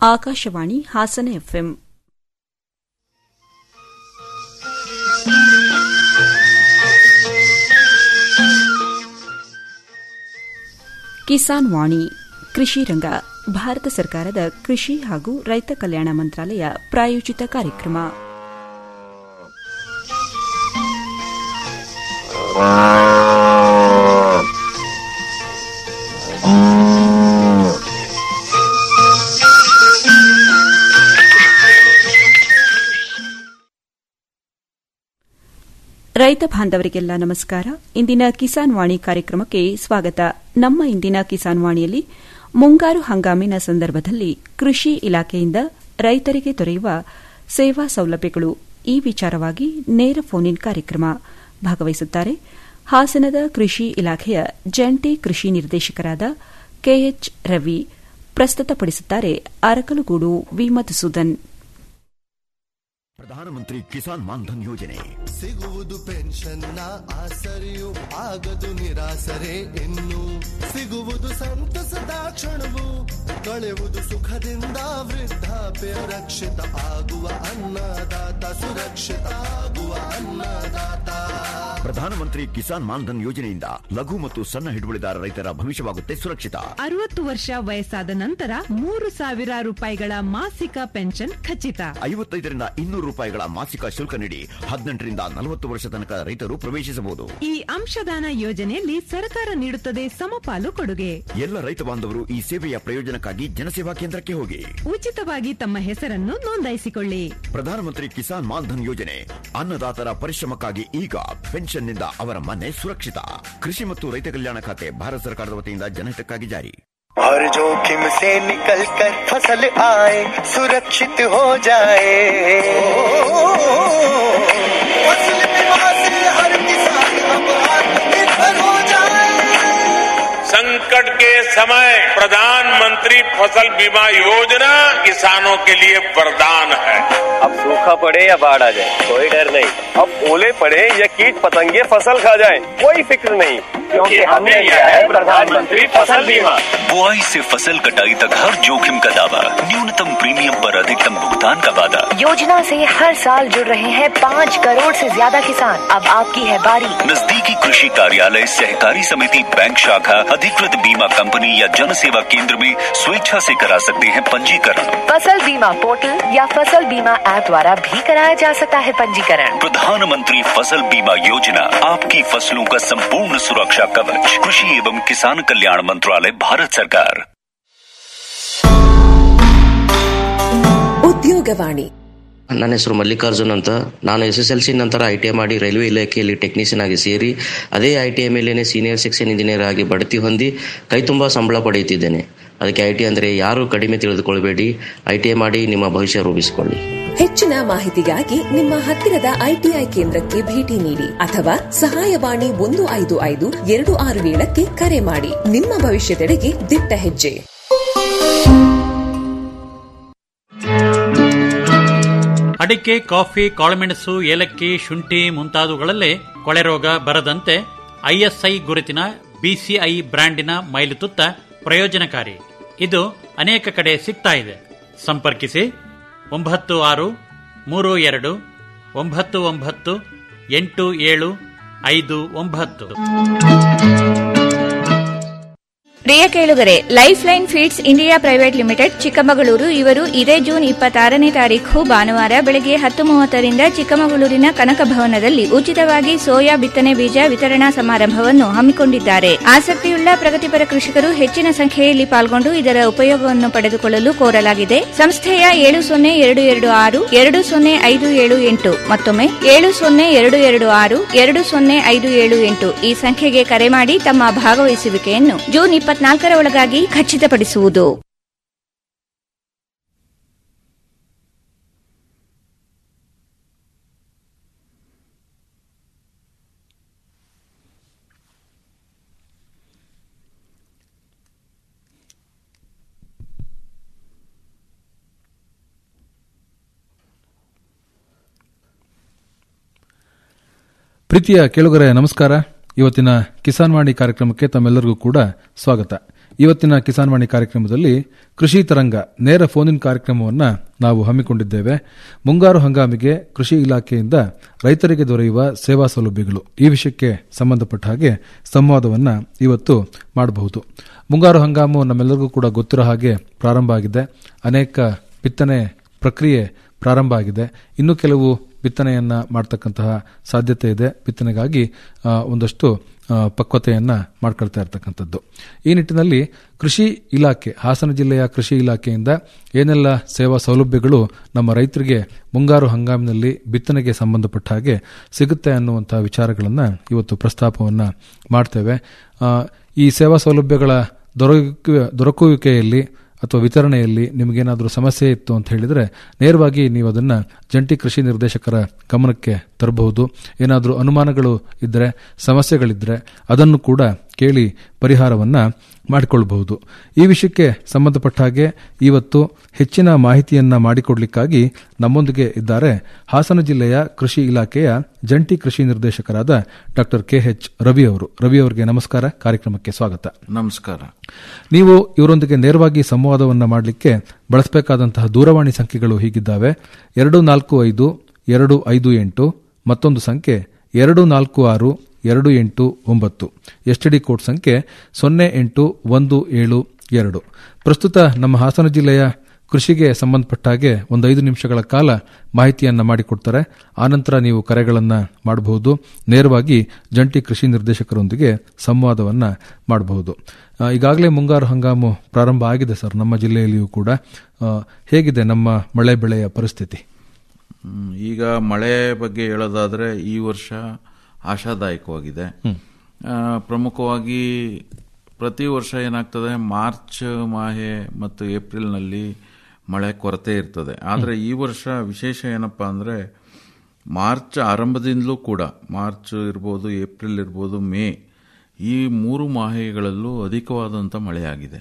Akashvani Hassan FM Kisan Vani ಕೃಷಿ ರಂಗ ಭಾರತ ಸರ್ಕಾರದ ಕೃಷಿ ಹಾಗೂ ರೈತ ಕಲ್ಯಾಣ ಮಂತ್ರಾಲಯ ಪ್ರಾಯೋಜಿತ ಕಾರ್ಯಕ್ರಮ ರೈತ ಬಾಂಧವರಿಗೆಲ್ಲ ನಮಸ್ಕಾರ ಇಂದಿನ ಕಿಸಾನ್ ವಾಣಿ ಕಾರ್ಯಕ್ರಮಕ್ಕೆ ಸ್ವಾಗತ ನಮ್ಮ ಇಂದಿನ ಕಿಸಾನ್ ವಾಣಿಯಲ್ಲಿ ಮುಂಗಾರು ಹಂಗಾಮಿನ ಸಂದರ್ಭದಲ್ಲಿ ಕೃಷಿ ಇಲಾಖೆಯಿಂದ ರೈತರಿಗೆ ದೊರೆಯುವ ಸೇವಾ ಸೌಲಭ್ಯಗಳು ಈ ವಿಚಾರವಾಗಿ ನೇರ ಫೋನ್ ಇನ್ ಕಾರ್ಯಕ್ರಮ ಭಾಗವಹಿಸುತ್ತಾರೆ ಹಾಸನದ ಕೃಷಿ ಇಲಾಖೆಯ ಜಂಟಿ ಕೃಷಿ ನಿರ್ದೇಶಕರಾದ ಕೆಎಚ್ ರವಿ ಪ್ರಸ್ತುತಪಡಿಸುತ್ತಾರೆ ಅರಕಲಗೂಡು ವಿ ಮಧುಸೂದನ್ ಪ್ರಧಾನಮಂತ್ರಿ ಕಿಸಾನ್ ಮಾನ್ಧನ್ ಯೋಜನೆ ಸಿಗುವುದು ಪೆನ್ಷನ್ನ ಆಸರೆಯು ಆಗದು ನಿರಾಸರೆ ಇನ್ನು ಸಿಗುವುದು ಸಂತಸದ ಕ್ಷಣವು ಕಳೆಯುವುದು ಸುಖದಿಂದ ವೃದ್ಧಾಪ್ಯ ರಕ್ಷಿತ ಆಗುವ ಅನ್ನದಾತ ಸುರಕ್ಷಿತ ಆಗುವ ಅನ್ನದಾತ ಪ್ರಧಾನಮಂತ್ರಿ ಕಿಸಾನ್ ಮಾನ್ಧನ್ ಯೋಜನೆಯಿಂದ ಲಘು ಮತ್ತು ಸಣ್ಣ ಹಿಡುವಳಿದಾರ ರೈತರ ಭವಿಷ್ಯವಾಗುತ್ತೆ ಸುರಕ್ಷಿತ ಅರವತ್ತು ವರ್ಷ ವಯಸ್ಸಾದ ನಂತರ ಮೂರು ಸಾವಿರ ರೂಪಾಯಿಗಳ ಮಾಸಿಕ ಪೆನ್ಷನ್ ಖಚಿತ ಐವತ್ತೈದರಿಂದ ಇನ್ನೂರು ರೂಪಾಯಿಗಳ ಮಾಸಿಕ ಶುಲ್ಕ ನೀಡಿ ಹದಿನೆಂಟರಿಂದ ನಲವತ್ತು ವರ್ಷ ತನಕ ರೈತರು ಪ್ರವೇಶಿಸಬಹುದು ಈ ಅಂಶದಾನ ಯೋಜನೆಯಲ್ಲಿ ಸರ್ಕಾರ ನೀಡುತ್ತದೆ ಸಮಪಾಲು ಕೊಡುಗೆ ಎಲ್ಲ ರೈತ ಬಾಂಧವರು ಈ ಸೇವೆಯ ಪ್ರಯೋಜನಕ್ಕಾಗಿ ಜನಸೇವಾ ಕೇಂದ್ರಕ್ಕೆ ಹೋಗಿ ಉಚಿತವಾಗಿ ತಮ್ಮ ಹೆಸರನ್ನು ನೋಂದಾಯಿಸಿಕೊಳ್ಳಿ ಪ್ರಧಾನಮಂತ್ರಿ ಕಿಸಾನ್ ಮಾನ್ಧನ್ ಯೋಜನೆ ಅನ್ನದಾತರ ಪರಿಶ್ರಮಕ್ಕಾಗಿ ಈಗ ಪೆನ್ಷನ್ನಿಂದ ಅವರ ಮನೆ ಸುರಕ್ಷಿತ ಕೃಷಿ ಮತ್ತು ರೈತ ಕಲ್ಯಾಣ ಖಾತೆ ಭಾರತ ಸರ್ಕಾರದ ವತಿಯಿಂದ ಜನಹಿತಕ್ಕಾಗಿ ಜಾರಿ हर जोखिम से निकल कर फसल आए सुरक्षित हो जाए फसल बीमा से हर किसान अब आत्मनिर्भर हो जाए संकट के समय प्रधानमंत्री फसल बीमा योजना किसानों के लिए वरदान है अब सूखा पड़े या बाढ़ आ जाए कोई डर नहीं अब ओले पड़े या कीट पतंगे फसल खा जाए कोई फिक्र नहीं क्योंकि हमने लिया है प्रधानमंत्री फसल बीमा बुआई से फसल कटाई तक हर जोखिम का दावा न्यूनतम प्रीमियम पर अधिकतम भुगतान का वादा योजना से हर साल जुड़ रहे हैं पाँच करोड़ से ज्यादा किसान अब आपकी है बारी नजदीकी कृषि कार्यालय सहकारी समिति बैंक शाखा अधिकृत बीमा कंपनी या जन सेवा केंद्र में स्वेच्छा से करा सकते हैं पंजीकरण फसल बीमा पोर्टल या फसल बीमा ऐप द्वारा भी कराया जा सकता है पंजीकरण प्रधानमंत्री फसल बीमा योजना आपकी फसलों का संपूर्ण सुरक्षा कवच कृषि एवं किसान कल्याण मंत्रालय भारत सरकार ಉದ್ಯೋಗವಾಣಿ ನನ್ನ ಹೆಸರು ಮಲ್ಲಿಕಾರ್ಜುನ್ ಅಂತ ನಾನು ಎಸ್ ಎಸ್ ಎಲ್ ಸಿ ನಂತರ ಐ ಟಿ ಐ ಮಾಡಿ ರೈಲ್ವೆ ಇಲಾಖೆಯಲ್ಲಿ ಟೆಕ್ನಿಷಿಯನ್ ಆಗಿ ಸೇರಿ ಅದೇ ಐ ಟಿ ಐ ಮೇಲೇನೆ ಸೀನಿಯರ್ ಸೆಕ್ಷನ್ ಇಂಜಿನಿಯರ್ ಆಗಿ ಬಡ್ತಿ ಹೊಂದಿ ಕೈ ತುಂಬ ಸಂಬಳ ಪಡೆಯುತ್ತಿದ್ದೇನೆ ಅದಕ್ಕೆ ಐ ಟಿ ಅಂದರೆ ಯಾರು ಕಡಿಮೆ ತಿಳಿದುಕೊಳ್ಬೇಡಿ ಐ ಟಿ ಐ ಮಾಡಿ ನಿಮ್ಮ ಭವಿಷ್ಯ ರೂಪಿಸಿಕೊಳ್ಳಿ ಹೆಚ್ಚಿನ ಮಾಹಿತಿಗಾಗಿ ನಿಮ್ಮ ಹತ್ತಿರದ ಐಟಿಐ ಕೇಂದ್ರಕ್ಕೆ ಭೇಟಿ ನೀಡಿ ಅಥವಾ ಸಹಾಯವಾಣಿ ಒಂದು ಐದು ಐದು ಎರಡು ಆರು ಏಳಕ್ಕೆ ಕರೆ ಮಾಡಿ ನಿಮ್ಮ ಭವಿಷ್ಯದೆಡೆಗೆ ದಿಟ್ಟ ಹೆಜ್ಜೆ ಅಡಿಕೆ ಕಾಫಿ ಕಾಳುಮೆಣಸು ಏಲಕ್ಕಿ ಶುಂಠಿ ಮುಂತಾದವುಗಳಲ್ಲೇ ಕೊಳೆರೋಗ ಬರದಂತೆ ಐಎಸ್ಐ ಗುರುತಿನ ಬಿಸಿಐ ಬ್ರ್ಯಾಂಡಿನ ಮೈಲುತುತ್ತ ಪ್ರಯೋಜನಕಾರಿ ಇದು ಅನೇಕ ಕಡೆ ಸಿಗ್ತಾ ಇದೆ ಸಂಪರ್ಕಿಸಿ ಒಂಬತ್ತು ಆರು ಮೂರು ಎರಡು ಒಂಬತ್ತು ಒಂಬತ್ತು ಎಂಟು ಏಳು ಐದು ಒಂಬತ್ತು ಪ್ರಿಯ ಕೇಳುಗರೆ life line feeds India private limited Chikkamagaluru ಇವರು ಇದೇ ಜೂನ್ ಇಪ್ಪತ್ತಾರನೇ ತಾರೀಖು ಭಾನುವಾರ ಬೆಳಗ್ಗೆ ಹತ್ತು ಮೂವತ್ತರಿಂದ ಚಿಕ್ಕಮಗಳೂರಿನ ಕನಕ ಭವನದಲ್ಲಿ ಉಚಿತವಾಗಿ ಸೋಯಾ ಬಿತ್ತನೆ ಬೀಜ ವಿತರಣಾ ಸಮಾರಂಭವನ್ನು ಹಮ್ಮಿಕೊಂಡಿದ್ದಾರೆ ಆಸಕ್ತಿಯುಳ್ಳ ಪ್ರಗತಿಪರ ಕೃಷಿಕರು ಹೆಚ್ಚಿನ ಸಂಖ್ಯೆಯಲ್ಲಿ ಪಾಲ್ಗೊಂಡು ಇದರ ಉಪಯೋಗವನ್ನು ಪಡೆದುಕೊಳ್ಳಲು ಕೋರಲಾಗಿದೆ ಸಂಸ್ಥೆಯ ಏಳು ಸೊನ್ನೆ ಎರಡು ಎರಡು ಆರು ಎರಡು ಸೊನ್ನೆ ಐದು ಏಳು ಎಂಟು ಮತ್ತೊಮ್ಮೆ ಏಳು ಸೊನ್ನೆ ಎರಡು ಎರಡು ಆರು ಎರಡು ಸೊನ್ನೆ ಐದು ಏಳು ಎಂಟು ಈ ಸಂಖ್ಯೆಗೆ ಕರೆ ಮಾಡಿ ತಮ್ಮ ಭಾಗವಹಿಸುವಿಕೆಯನ್ನು ಜೂನ್ ಇಪ್ಪತ್ನಾಲ್ಕರ ಒಳಗಾಗಿ ಖಚಿತಪಡಿಸುವುದು ಪ್ರೀತಿಯ ಕೇಳುಗರೆ ನಮಸ್ಕಾರ ಇವತ್ತಿನ ಕಿಸಾನ್ ವಾಣಿ ಕಾರ್ಯಕ್ರಮಕ್ಕೆ ತಮ್ಮೆಲ್ಲರಿಗೂ ಕೂಡ ಸ್ವಾಗತ ಇವತ್ತಿನ ಕಿಸಾನ್ ವಾಣಿ ಕಾರ್ಯಕ್ರಮದಲ್ಲಿ ಕೃಷಿ ತರಂಗ ನೇರ ಫೋನ್ ಇನ್ ಕಾರ್ಯಕ್ರಮವನ್ನ ನಾವು ಹಮ್ಮಿಕೊಂಡಿದ್ದೇವೆ ಮುಂಗಾರು ಹಂಗಾಮಿಗೆ ಕೃಷಿ ಇಲಾಖೆಯಿಂದ ರೈತರಿಗೆ ದೊರೆಯುವ ಸೇವಾ ಸೌಲಭ್ಯಗಳು ಈ ವಿಷಯಕ್ಕೆ ಸಂಬಂಧಪಟ್ಟ ಹಾಗೆ ಸಂವಾದವನ್ನ ಇವತ್ತು ಮಾಡಬಹುದು ಮುಂಗಾರು ಹಂಗಾಮು ನಮ್ಮೆಲ್ಲರಿಗೂ ಕೂಡ ಗೊತ್ತಿರೋ ಹಾಗೆ ಪ್ರಾರಂಭ ಆಗಿದೆ ಅನೇಕ ಬಿತ್ತನೆ ಪ್ರಕ್ರಿಯೆ ಪ್ರಾರಂಭ ಆಗಿದೆ ಇನ್ನು ಕೆಲವು ಬಿತ್ತನೆಯನ್ನ ಮಾಡತಕ್ಕಂತಹ ಸಾಧ್ಯತೆ ಇದೆ ಬಿತ್ತನೆಗಾಗಿ ಆ, ಒಂದಷ್ಟು ಆ, ಪಕ್ವತೆಯನ್ನ ಮಾಡ್ಕೊಳ್ತಾ ಇರತಕ್ಕಂಥದ್ದು ಈ ನಿಟ್ಟಿನಲ್ಲಿ ಕೃಷಿ ಇಲಾಖೆ ಹಾಸನ ಜಿಲ್ಲೆಯ ಕೃಷಿ ಇಲಾಖೆಯಿಂದ ಏನೆಲ್ಲ ಸೇವಾ ಸೌಲಭ್ಯಗಳು ನಮ್ಮ ರೈತರಿಗೆ ಮುಂಗಾರು ಹಂಗಾಮಿನಲ್ಲಿ ಬಿತ್ತನೆಗೆ ಸಂಬಂಧಪಟ್ಟ ಹಾಗೆ ಸಿಗುತ್ತೆ ಅನ್ನುವಂತಹ ವಿಚಾರಗಳನ್ನ ಇವತ್ತು ಪ್ರಸ್ತಾಪವನ್ನ ಮಾಡ್ತೇವೆ ಆ, ಈ ಸೇವಾ ಸೌಲಭ್ಯಗಳ ದೊರಕುವ ದೊರಕುವಿಕೆಯಲ್ಲಿ ಅಥವಾ ವಿತರಣೆಯಲ್ಲಿ ನಿಮಗೇನಾದರೂ ಸಮಸ್ಯೆ ಇತ್ತು ಅಂತ ಹೇಳಿದ್ರೆ ನೇರವಾಗಿ ನೀವು ಅದನ್ನ ಜಂಟಿ ಕೃಷಿ ನಿರ್ದೇಶಕರ ಗಮನಕ್ಕೆ ತರಬಹುದು ಏನಾದರೂ ಅನುಮಾನಗಳು ಇದ್ದರೆ ಸಮಸ್ಯೆಗಳಿದ್ರೆ ಅದನ್ನು ಕೂಡ ಕೇಳಿ ಪರಿಹಾರವನ್ನ ಮಾಡಿಕೊಳ್ಳಬಹುದು ಈ ವಿಷಯಕ್ಕೆ ಸಂಬಂಧಪಟ್ಟ ಹಾಗೆ ಇವತ್ತು ಹೆಚ್ಚಿನ ಮಾಹಿತಿಯನ್ನ ಮಾಡಿಕೊಡ್ಲಿಕ್ಕಾಗಿ ನಮ್ಮೊಂದಿಗೆ ಇದ್ದಾರೆ ಹಾಸನ ಜಿಲ್ಲೆಯ ಕೃಷಿ ಇಲಾಖೆಯ ಜಂಟಿ ಕೃಷಿ ನಿರ್ದೇಶಕರಾದ ಡಾಕ್ಟರ್ ಕೆಎಚ್ ರವಿ ಅವರು ರವಿ ಅವರಿಗೆ ನಮಸ್ಕಾರ ಕಾರ್ಯಕ್ರಮಕ್ಕೆ ಸ್ವಾಗತ ನಮಸ್ಕಾರ ನೀವು ಇವರೊಂದಿಗೆ ನೇರವಾಗಿ ಸಂವಾದವನ್ನ ಮಾಡಲಿಕ್ಕೆ ಬಳಸಬೇಕಾದಂತಹ ದೂರವಾಣಿ ಸಂಖ್ಯೆಗಳು ಹೀಗಿದ್ದಾವೆ ಎರಡು ನಾಲ್ಕು ಐದು ಎರಡು ಐದು ಎಂಟು ಮತ್ತೊಂದು ಸಂಖ್ಯೆ ಎರಡು ನಾಲ್ಕು ಆರು ಎರಡು ಎಂಟು ಒಂಬತ್ತು ಎಸ್ಟಿಡಿ ಕೋಡ್ ಸಂಖ್ಯೆ ಸೊನ್ನೆ ಎಂಟು ಒಂದು ಏಳು ಎರಡು ಪ್ರಸ್ತುತ ನಮ್ಮ ಹಾಸನ ಜಿಲ್ಲೆಯ ಕೃಷಿಗೆ ಸಂಬಂಧಪಟ್ಟ ಹಾಗೆ ಒಂದು ಐದು ನಿಮಿಷಗಳ ಕಾಲ ಮಾಹಿತಿಯನ್ನ ಮಾಡಿಕೊಡ್ತಾರೆ ಆನಂತರ ನೀವು ಕರೆಗಳನ್ನ ಮಾಡಬಹುದು ನೇರವಾಗಿ ಜಂಟಿ ಕೃಷಿ ನಿರ್ದೇಶಕರೊಂದಿಗೆ ಸಂವಾದವನ್ನ ಮಾಡಬಹುದು ಆ, ಈಗಾಗಲೇ ಮುಂಗಾರು ಹಂಗಾಮು ಪ್ರಾರಂಭ ಆಗಿದೆ ಸರ್ ನಮ್ಮ ಜಿಲ್ಲೆಯಲ್ಲಿಯೂ ಕೂಡ ಆ, ಹೇಗಿದೆ ನಮ್ಮ ಮಳೆ ಬೆಳೆಯ ಪರಿಸ್ಥಿತಿ ಹ್ಮ್, ಈಗ ಮಳೆ ಬಗ್ಗೆ ಹೇಳೋದಾದ್ರೆ ಈ ವರ್ಷ ಆಶಾದಾಯಕವಾಗಿದೆ ಆ, ಪ್ರಮುಖವಾಗಿ ಪ್ರತಿ ವರ್ಷ ಏನಾಗ್ತದೆ ಮಾರ್ಚ್ ಮಾಹೆ ಮತ್ತು ಏಪ್ರಿಲ್ನಲ್ಲಿ ಮಳೆ ಕೊರತೆ ಇರ್ತದೆ ಆದರೆ ಈ ವರ್ಷ ವಿಶೇಷ ಏನಪ್ಪಾ ಅಂದ್ರೆ ಮಾರ್ಚ್ ಆರಂಭದಿಂದಲೂ ಕೂಡ ಮಾರ್ಚ್ ಇರ್ಬೋದು ಏಪ್ರಿಲ್ ಇರ್ಬೋದು ಮೇ ಈ ಮೂರು ಮಾಹೆಗಳಲ್ಲೂ ಅಧಿಕವಾದಂಥ ಮಳೆಯಾಗಿದೆ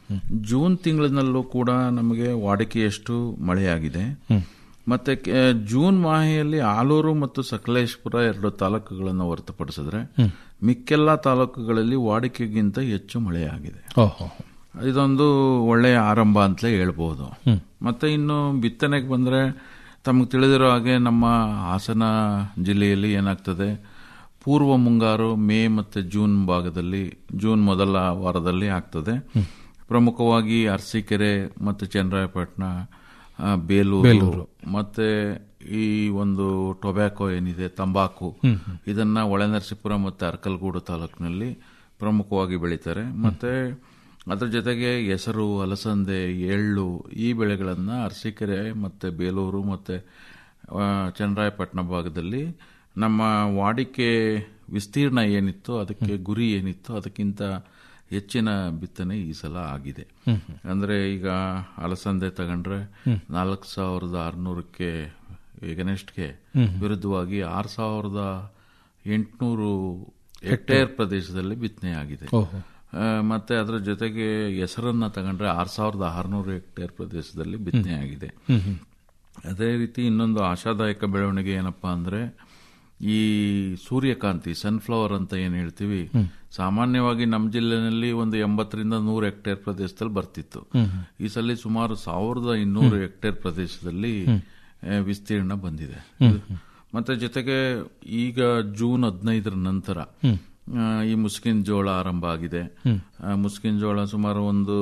ಜೂನ್ ತಿಂಗಳಿನಲ್ಲೂ ಕೂಡ ನಮಗೆ ವಾಡಿಕೆಯಷ್ಟು ಮಳೆಯಾಗಿದೆ ಮತ್ತೆ ಕೆ- ಜೂನ್ ಮಾಹೆಯಲ್ಲಿ ಆಲೂರು ಮತ್ತು ಸಕಲೇಶ್ಪುರ ಎರಡು ತಾಲೂಕುಗಳನ್ನು ಹೊರತುಪಡಿಸಿದ್ರೆ ಮಿಕ್ಕೆಲ್ಲ ತಾಲೂಕುಗಳಲ್ಲಿ ವಾಡಿಕೆಗಿಂತ ಹೆಚ್ಚು ಮಳೆಯಾಗಿದೆ ಓಹೋ ಇದೊಂದು ಒಳ್ಳೆಯ ಆರಂಭ ಅಂತಲೇ ಹೇಳ್ಬೋದು ಮತ್ತೆ ಇನ್ನು ಬಿತ್ತನೆಗೆ ಬಂದ್ರೆ ತಮಗೆ ತಿಳಿದಿರೋ ಹಾಗೆ ನಮ್ಮ ಹಾಸನ ಜಿಲ್ಲೆಯಲ್ಲಿ ಏನಾಗ್ತದೆ ಪೂರ್ವ ಮುಂಗಾರು ಮೇ ಮತ್ತೆ ಜೂನ್ ಭಾಗದಲ್ಲಿ ಜೂನ್ ಮೊದಲ ವಾರದಲ್ಲಿ ಆಗ್ತದೆ ಪ್ರಮುಖವಾಗಿ ಅರಸೀಕೆರೆ ಮತ್ತು ಚನ್ನರಾಯಪಟ್ಟಣ ಆ, ಬೇಲೂರು ಬೇಲೂರು. ಮತ್ತೆ ಈ ಒಂದು ಟೊಬ್ಯಾಕೊ ಏನಿದೆ ತಂಬಾಕು ಹ್ಮ್, ಇದನ್ನ ಒಳನರಸೀಪುರ ಮತ್ತು ಅರಕಲಗೂಡು ತಾಲೂಕಿನಲ್ಲಿ ಪ್ರಮುಖವಾಗಿ ಬೆಳೀತಾರೆ ಮತ್ತೆ ಅದ್ರ ಜೊತೆಗೆ ಹೆಸರು ಅಲಸಂದೆ ಎಳ್ಳು ಈ ಬೆಳೆಗಳನ್ನ ಅರಸೀಕೆರೆ ಮತ್ತೆ ಬೇಲೂರು ಮತ್ತೆ ಆ, ಚನ್ನರಾಯಪಟ್ಟಣ ಭಾಗದಲ್ಲಿ ನಮ್ಮ ವಾಡಿಕೆ ವಿಸ್ತೀರ್ಣ ಏನಿತ್ತು ಅದಕ್ಕೆ ಗುರಿ ಏನಿತ್ತು ಅದಕ್ಕಿಂತ ಹೆಚ್ಚಿನ ಬಿತ್ತನೆ ಈ ಸಲ ಆಗಿದೆ ಹ್ಮ್. ಅಂದ್ರೆ ಈಗ ಅಲಸಂದೆ ತಗೊಂಡ್ರೆ ಹ್ಮ್. ನಾಲ್ಕು ಸಾವಿರದ ಆರುನೂರಕ್ಕೆ ಎಗನೆಸ್ಟ್ಗೆ ಹ್ಮ್. ವಿರುದ್ಧವಾಗಿ ಆರು ಸಾವಿರದ ಎಂಟುನೂರು ಹೆಕ್ಟೇರ್ ಪ್ರದೇಶದಲ್ಲಿ ಬಿತ್ತನೆ ಆಗಿದೆ ಓಹೋ. ಆ, ಮತ್ತೆ ಅದರ ಜೊತೆಗೆ ಹೆಸರನ್ನ ತಗೊಂಡ್ರೆ ಆರು ಸಾವಿರದ ಆರುನೂರು ಹೆಕ್ಟೇರ್ ಪ್ರದೇಶದಲ್ಲಿ ಬಿತ್ತನೆ ಆಗಿದೆ ಹ್ಮ್, ಹ್ಮ್. ಅದೇ ರೀತಿ ಇನ್ನೊಂದು ಆಶಾದಾಯಕ ಬೆಳವಣಿಗೆ ಏನಪ್ಪಾ ಅಂದ್ರೆ ಈ ಸೂರ್ಯಕಾಂತಿ ಸನ್ಫ್ಲವರ್ ಅಂತ ಏನ್ ಹೇಳ್ತೀವಿ ಹ್ಮ್. ಸಾಮಾನ್ಯವಾಗಿ ನಮ್ಮ ಜಿಲ್ಲೆನಲ್ಲಿ ಒಂದು ಎಂಬತ್ತರಿಂದ ನೂರು ಹೆಕ್ಟೇರ್ ಪ್ರದೇಶದಲ್ಲಿ ಬರ್ತಿತ್ತು ಹ್ಮ್. ಈ ಸಲ ಸುಮಾರು ಸಾವಿರದ ಇನ್ನೂರು ಹ್ಮ್. ಹೆಕ್ಟೇರ್ ಪ್ರದೇಶದಲ್ಲಿ ಹ್ಮ್. ಆ, ವಿಸ್ತೀರ್ಣ ಬಂದಿದೆ ಹ್ಮ್. ಮತ್ತೆ ಜೊತೆಗೆ ಈಗ ಜೂನ್ ಹದಿನೈದರ ನಂತರ ಹ್ಮ್. ಆ, ಈ ಮುಸ್ಕಿನ್ ಜೋಳ ಆರಂಭ ಆಗಿದೆ ಹ್ಮ್. ಆ, ಮುಸ್ಕಿನ್ ಜೋಳ ಸುಮಾರು ಒಂದು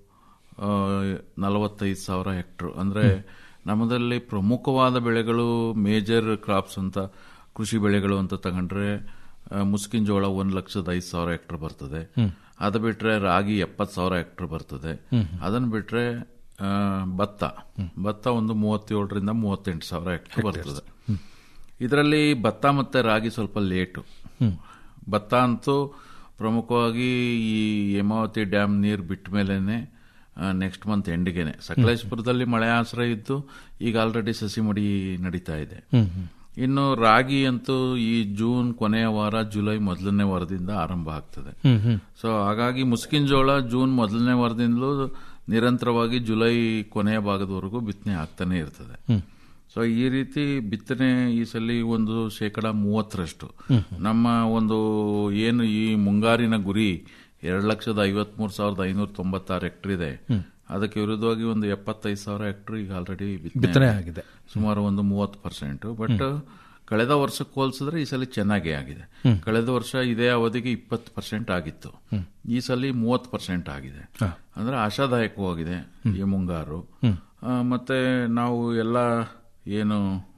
ನಲವತ್ತೈದು ಸಾವಿರ ಹೆಕ್ಟರ್ ಅಂದ್ರೆ ನಮ್ಮದಲ್ಲಿ ಪ್ರಮುಖವಾದ ಬೆಳೆಗಳು ಮೇಜರ್ ಕ್ರಾಪ್ಸ್ ಅಂತ ಕೃಷಿ ಬೆಳೆಗಳು ಅಂತ ತಗೊಂಡ್ರೆ ಆ, ಮುಸ್ಕಿನ್ ಜೋಳ ಒಂದ್ ಲಕ್ಷದ ಐದು ಸಾವಿರ ಹೆಕ್ಟರ್ ಬರ್ತದೆ ಹ್ಮ್. ಅದು ಬಿಟ್ರೆ ರಾಗಿ ಎಪ್ಪತ್ತು ಸಾವಿರ ಹೆಕ್ಟರ್ ಬರ್ತದೆ ಹ್ಮ್. ಅದನ್ನ ಬಿಟ್ರೆ ಆ, ಭತ್ತ ಭತ್ತ ಒಂದು ಮೂವತ್ತೇಳರಿಂದ ಮೂವತ್ತೆಂಟು ಸಾವಿರ ಹೆಕ್ಟರ್ ಬರ್ತದೆ ಇದರಲ್ಲಿ ಭತ್ತ ಮತ್ತೆ ರಾಗಿ ಸ್ವಲ್ಪ ಲೇಟು ಹ್ಮ್. ಭತ್ತ ಅಂತೂ ಪ್ರಮುಖವಾಗಿ ಈ ಹೇಮಾವತಿ ಡ್ಯಾಮ್ ನೀರು ಬಿಟ್ಟ ಮೇಲೇನೆ ನೆಕ್ಸ್ಟ್ ಮಂತ್ ಎಂಡ್ಗೆನೆ ಸಕಲೇಶ್ಪುರದಲ್ಲಿ ಮಳೆ ಆಶ್ರಯ ಇದ್ದು ಈಗ ಆಲ್ರೆಡಿ ಸಸಿ ಮಡಿ ನಡೀತಾ ಇದೆ ಹ್ಮ್, ಹ್ಮ್. ಇನ್ನು ರಾಗಿ ಅಂತೂ ಈ ಜೂನ್ ಕೊನೆಯ ವಾರ ಜುಲೈ ಮೊದಲನೇ ವಾರದಿಂದ ಆರಂಭ ಆಗ್ತದೆ ಹ್ಮ್, ಹ್ಮ್. ಸೊ ಹಾಗಾಗಿ ಮುಸ್ಕಿನ್ ಜೋಳ ಜೂನ್ ಮೊದಲನೇ ವಾರದಿಂದಲೂ ನಿರಂತರವಾಗಿ ಜುಲೈ ಕೊನೆಯ ಭಾಗದವರೆಗೂ ಬಿತ್ತನೆ ಆಗ್ತಾನೆ ಇರ್ತದೆ ಹ್ಮ್. ಸೊ ಈ ರೀತಿ ಬಿತ್ತನೆ ಈ ಸಲ ಒಂದು ಶೇಕಡ ಮೂವತ್ತರಷ್ಟು ಹ್ಮ್. ನಮ್ಮ ಒಂದು ಏನು ಈ ಮುಂಗಾರಿನ ಗುರಿ ಎರಡು ಲಕ್ಷದ ಐವತ್ಮೂರು ಸಾವಿರದ ಐನೂರ ತೊಂಬತ್ತಾರು ಹೆಕ್ಟರ್ ಇದೆ ಹ್ಮ್. ಅದಕ್ಕೆ ವಿರುದ್ಧವಾಗಿ ಒಂದು ಎಪ್ಪತ್ತೈದು ಸಾವಿರ ಹೆಕ್ಟರ್ ಈಗ ಆಲ್ರೆಡಿ ಬಿತ್ತನೆ ಆಗಿದೆ. ಸುಮಾರು ಒಂದು ಮೂವತ್ತು ಪರ್ಸೆಂಟ್ ಬಟ್ ಕಳೆದ ವರ್ಷಕ್ಕೆ ಹೋಲಿಸಿದ್ರೆ ಈ ಸಲ ಚೆನ್ನಾಗೇ ಆಗಿದೆ ಹ್ಮ್. ಕಳೆದ ವರ್ಷ ಇದೇ ಅವಧಿಗೆ ಇಪ್ಪತ್ತು ಪರ್ಸೆಂಟ್ ಆಗಿತ್ತು ಹ್ಮ್. ಈ ಸಲ ಮೂವತ್ತು ಪರ್ಸೆಂಟ್ ಆಗಿದೆ ಹಾ. ಅಂದ್ರೆ ಆಶಾದಾಯಕವಾಗಿದೆ ಈ ಮುಂಗಾರು ಹ್ಮ್. ಆ, ಮತ್ತೆ ನಾವು ಎಲ್ಲ ಏನು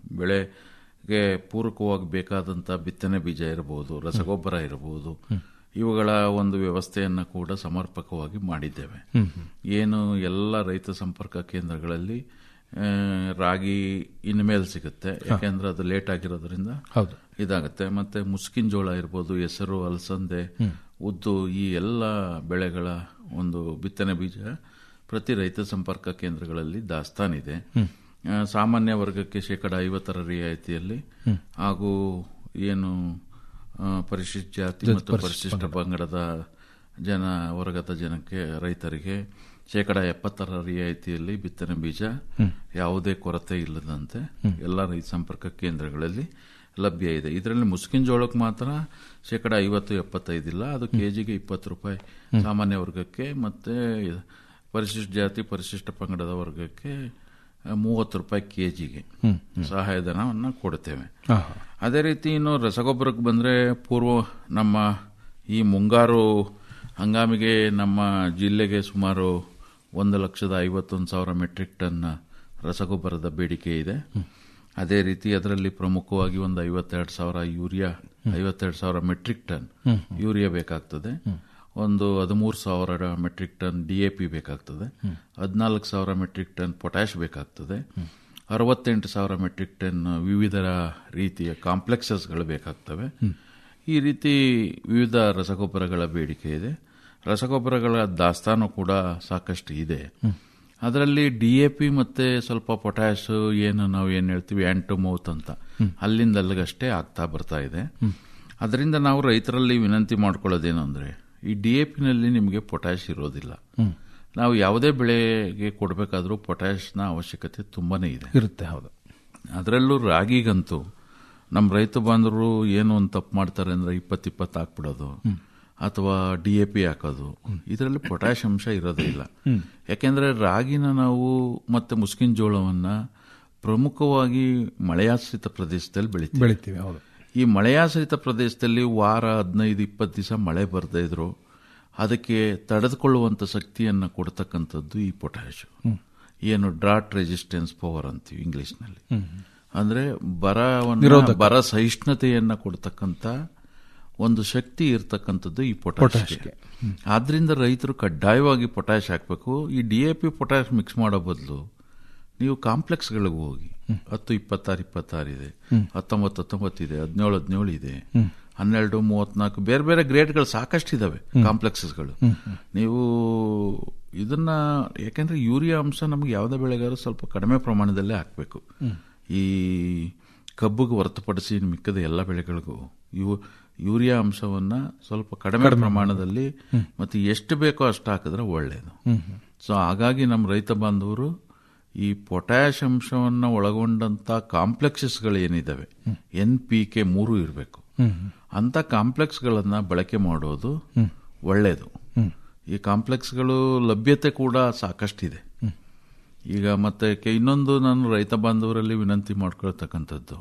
ಬೆಳೆಗೆ ಪೂರಕವಾಗಿ ಬೇಕಾದಂತ ಬಿತ್ತನೆ ಬೀಜ ಇರಬಹುದು ರಸಗೊಬ್ಬರ ಇರಬಹುದು ಇವುಗಳ ಒಂದು ವ್ಯವಸ್ಥೆಯನ್ನು ಕೂಡ ಸಮರ್ಪಕವಾಗಿ ಮಾಡಿದ್ದೇವೆ ಹ್ಮ್. ಏನು ಎಲ್ಲ ರೈತ ಸಂಪರ್ಕ ಕೇಂದ್ರಗಳಲ್ಲಿ ಆ, ರಾಗಿ ಇನ್ಮೇಲೆ ಸಿಗುತ್ತೆ ಯಾಕೆಂದ್ರೆ ಅದು ಲೇಟ್ ಆಗಿರೋದ್ರಿಂದ ಹೌದು. ಇದಾಗುತ್ತೆ ಮತ್ತೆ ಮುಸ್ಕಿನ್ ಜೋಳ ಇರ್ಬೋದು ಹೆಸರು ಅಲಸಂದೆ ಹ್ಮ್. ಉದ್ದು ಈ ಎಲ್ಲ ಬೆಳೆಗಳ ಒಂದು ಬಿತ್ತನೆ ಬೀಜ ಪ್ರತಿ ರೈತ ಸಂಪರ್ಕ ಕೇಂದ್ರಗಳಲ್ಲಿ ದಾಸ್ತಾನಿದೆ ಹ್ಮ್. ಆ, ಸಾಮಾನ್ಯ ವರ್ಗಕ್ಕೆ ಶೇಕಡ ಐವತ್ತರ ರಿಯಾಯಿತಿಯಲ್ಲಿ ಹ್ಮ್. ಹಾಗೂ ಏನು ಆ, ಪರಿಶಿಷ್ಟ ಜಾತಿ ಜ- ಮತ್ತು ಪರಿಶಿಷ್ಟ ಪರಿಶಿಷ್ಟ ಪಂಗಡದ ಜನ ವರ್ಗದ ಜನಕ್ಕೆ ರೈತರಿಗೆ ಶೇಕಡ ಎಪ್ಪತ್ತರ ರಿಯಾಯಿತಿಯಲ್ಲಿ ಬಿತ್ತನೆ ಬೀಜ ಹ್ಮ್. ಯಾವುದೇ ಕೊರತೆ ಇಲ್ಲದಂತೆ ಹ್ಮ್. ಎಲ್ಲ ರೈತ ಸಂಪರ್ಕ ಕೇಂದ್ರಗಳಲ್ಲಿ ಲಭ್ಯ ಇದೆ ಇದರಲ್ಲಿ ಮುಸ್ಕಿನ್ ಜೋಳಕ್ಕೆ ಮಾತ್ರ ಶೇಕಡ ಐವತ್ತು ಎಪ್ಪತ್ತೈದಿಲ್ಲ ಅದು ಕೆಜಿಗೆ ಇಪ್ಪತ್ತು ರೂಪಾಯಿ ಹ್ಮ್. ಸಾಮಾನ್ಯ ವರ್ಗಕ್ಕೆ ಮತ್ತೆ ಪರಿಶಿಷ್ಟ ಜಾತಿ ಪರಿಶಿಷ್ಟ ಪಂಗಡದ ವರ್ಗಕ್ಕೆ ಆ, ಮೂವತ್ತು ರೂಪಾಯಿ ಕೆಜಿಗೆ ಹ್ಮ್. ಸಹಾಯಧನವನ್ನು ಕೊಡುತ್ತೇವೆ ಆಹಾ. ಅದೇ ರೀತಿ ಇನ್ನು ರಸಗೊಬ್ಬರಕ್ಕೆ ಬಂದರೆ ಪೂರ್ವ ನಮ್ಮ ಈ ಮುಂಗಾರು ಹಂಗಾಮಿಗೆ ನಮ್ಮ ಜಿಲ್ಲೆಗೆ ಸುಮಾರು ಒಂದು ಲಕ್ಷದ ಐವತ್ತೊಂದು ಸಾವಿರ ಮೆಟ್ರಿಕ್ ಟನ್ ರಸಗೊಬ್ಬರದ ಬೇಡಿಕೆ ಇದೆ ಅದೇ ರೀತಿ ಅದರಲ್ಲಿ ಪ್ರಮುಖವಾಗಿ ಒಂದು ಐವತ್ತೆರಡು ಸಾವಿರ ಯೂರಿಯಾ ಐವತ್ತೆರಡು ಸಾವಿರ ಮೆಟ್ರಿಕ್ ಟನ್ ಹ್ಮ್. ಯೂರಿಯಾ ಬೇಕಾಗ್ತದೆ ಒಂದು ಹದಿಮೂರು ಸಾವಿರ metric ton D A P ಬೇಕಾಗ್ತದೆ ಹ್ಮ್. ಹದಿನಾಲ್ಕು ಸಾವಿರ ಮೆಟ್ರಿಕ್ ಟನ್ ಪೊಟ್ಯಾಶ್ ಬೇಕಾಗ್ತದೆ ಅರವತ್ತೆಂಟು ಸಾವಿರ ಮೆಟ್ರಿಕ್ ಟನ್ ವಿವಿಧ ರೀತಿಯ ಕಾಂಪ್ಲೆಕ್ಸಸ್ಗಳು ಬೇಕಾಗ್ತವೆ ಹ್ಮ್. ಈ ರೀತಿ ವಿವಿಧ ರಸಗೊಬ್ಬರಗಳ ಬೇಡಿಕೆ ಇದೆ ರಸಗೊಬ್ಬರಗಳ ದಾಸ್ತಾನು ಕೂಡ ಸಾಕಷ್ಟು ಇದೆ ಹ್ಮ್. ಅದರಲ್ಲಿ ಡಿ ಎ ಪಿ ಮತ್ತೆ ಸ್ವಲ್ಪ ಪೊಟ್ಯಾಶ್ ಏನು ನಾವು ಏನು ಹೇಳ್ತೀವಿ ಆಂಟು ಮೌತ್ ಅಂತ ಹ್ಮ್. ಅಲ್ಲಿಂದ ಅಲ್ಲಿಗಷ್ಟೇ ಆಗ್ತಾ ಬರ್ತಾ ಇದೆ ಹ್ಮ್. ಅದರಿಂದ ನಾವು ರೈತರಲ್ಲಿ ವಿನಂತಿ ಮಾಡ್ಕೊಳ್ಳೋದೇನು ಅಂದ್ರೆ ಈ ಡಿ ಎ ಪಿನಲ್ಲಿ ನಿಮಗೆ ಪೊಟ್ಯಾಶ್ ಇರೋದಿಲ್ಲ ಹ್ಮ್. ನಾವು ಯಾವುದೇ ಬೆಳೆಗೆ ಕೊಡಬೇಕಾದ್ರೂ ಪೊಟ್ಯಾಶ್ನ ಅವಶ್ಯಕತೆ ತುಂಬಾನೇ ಇದೆ ಇರುತ್ತೆ ಹೌದು ಅದರಲ್ಲೂ ರಾಗಿಗಂತೂ ನಮ್ಮ ರೈತ ಬಾಂಧವರು ಏನು ಒಂದು ತಪ್ಪು ಮಾಡ್ತಾರೆ ಅಂದ್ರೆ ಇಪ್ಪತ್ತು ಇಪ್ಪತ್ತು ಹಾಕ್ಬಿಡೋದು ಹ್ಮ್. ಅಥವಾ ಡಿ ಎ ಪಿ ಹಾಕೋದು ಇದರಲ್ಲಿ ಪೊಟ್ಯಾಶ್ ಅಂಶ ಇರೋದೇ ಇಲ್ಲ ಹ್ಮ್. ಯಾಕೆಂದ್ರೆ ರಾಗಿನ ನಾವು ಮತ್ತೆ ಮುಸ್ಕಿನ್ ಜೋಳವನ್ನ ಪ್ರಮುಖವಾಗಿ ಮಳೆಯಾಶ್ರಿತ ಪ್ರದೇಶದಲ್ಲಿ ಬೆಳಿತೀವಿ ಬೆಳಿತೀವಿ ಹೌದು ಈ ಮಳೆಯಾಶ್ರಿತ ಪ್ರದೇಶದಲ್ಲಿ ವಾರ ಹದಿನೈದು ಇಪ್ಪತ್ತು ದಿವಸ ಮಳೆ ಬರ್ದೇ ಇದ್ರು ಅದಕ್ಕೆ ತಡೆದುಕೊಳ್ಳುವಂತ ಶಕ್ತಿಯನ್ನ ಕೊಡ್ತಕ್ಕಂಥದ್ದು ಈ ಪೊಟ್ಯಾಶ್ ಹ್ಮ್. ಏನು ಡ್ರಾಟ್ ರೆಸಿಸ್ಟೆನ್ಸ್ ಪವರ್ ಅಂತೀವಿ ಇಂಗ್ಲಿಷ್ನಲ್ಲಿ ಹ್ಮ್. ಅಂದ್ರೆ ಬರವನ್ನ ನಿರೋಧಕ. ಬರ ಸಹಿಷ್ಣುತೆಯನ್ನ ಕೊಡ್ತಕ್ಕಂತ ಒಂದು ಶಕ್ತಿ ಇರ್ತಕ್ಕಂಥದ್ದು ಈ ಪೊಟ್ಯಾಶ್ಗೆ ಪೊಟ್ಯಾಶ್ಗೆ. ಹ್ಮ್. ಆದ್ರಿಂದ ರೈತರು ಕಡ್ಡಾಯವಾಗಿ ಪೊಟ್ಯಾಶ್ ಹಾಕಬೇಕು ಈ D A P potash mix ಮಾಡೋ ಬದಲು ನೀವು ಕಾಂಪ್ಲೆಕ್ಸ್ಗಳಿಗೆ ಹೋಗಿ ಹತ್ತು ಇಪ್ಪತ್ತಾರು ಇಪ್ಪತ್ತಾರು ಇದೆ ಹ್ಮ್. ಹತ್ತೊಂಬತ್ತು ಹತ್ತೊಂಬತ್ತು ಇದೆ ಹದಿನೇಳು ಹದಿನೇಳು ಇದೆ ಹ್ಮ್. ಹನ್ನೆರಡು ಮೂವತ್ನಾಲ್ಕು ಬೇರೆ ಬೇರೆ ಗ್ರೇಡ್ಗಳು ಸಾಕಷ್ಟು ಇದಾವೆ ಹ್ಮ್. ಕಾಂಪ್ಲೆಕ್ಸಸ್ಗಳು ಹ್ಮ್, ಹ್ಮ್. ನೀವು ಇದನ್ನ ಯಾಕೆಂದ್ರೆ ಯೂರಿಯಾ ಅಂಶ ನಮಗೆ ಯಾವುದೇ ಬೆಳೆಗಾರು ಸ್ವಲ್ಪ ಕಡಿಮೆ ಪ್ರಮಾಣದಲ್ಲೇ ಹಾಕಬೇಕು ಹ್ಮ್. ಈ ಕಬ್ಬುಗೆ ಹೊರತುಪಡಿಸಿ ಮಿಕ್ಕದ ಎಲ್ಲ ಬೆಳೆಗಳಿಗೂ ಇವು ಯೂರಿಯಾ ಅಂಶವನ್ನ ಸ್ವಲ್ಪ ಕಡಿಮೆ ಪ್ರಮಾಣದಲ್ಲಿ ಮತ್ತೆ ಎಷ್ಟು ಬೇಕೋ ಅಷ್ಟು ಹಾಕಿದ್ರೆ ಒಳ್ಳೆಯದು ಹ್ಮ್, ಹ್ಮ್. ಸೊ ಹಾಗಾಗಿ ನಮ್ಮ ರೈತ ಬಾಂಧವರು ಈ ಪೊಟ್ಯಾಶ್ ಅಂಶವನ್ನ ಒಳಗೊಂಡಂತ ಕಾಂಪ್ಲೆಕ್ಸಸ್ಗಳು ಏನಿದಾವೆ ಎನ್ ಪಿ ಕೆ ಮೂರು ಇರಬೇಕು ಹ್ಮ್, ಹ್ಮ್. ಅಂತ ಕಾಂಪ್ಲೆಕ್ಸ್ಗಳನ್ನ ಬಳಕೆ ಮಾಡೋದು ಹ್ಮ್. ಒಳ್ಳೆಯದು ಹ್ಮ್. ಈ ಕಾಂಪ್ಲೆಕ್ಸ್ಗಳು ಲಭ್ಯತೆ ಕೂಡ ಸಾಕಷ್ಟಿದೆ ಹ್ಮ್. ಈಗ ಮತ್ತೆ ಕೆ- ಇನ್ನೊಂದು ನಾನು ರೈತ ಬಾಂಧವರಲ್ಲಿ ವಿನಂತಿ ಮಾಡ್ಕೊಳ್ತಕ್ಕಂಥದ್ದು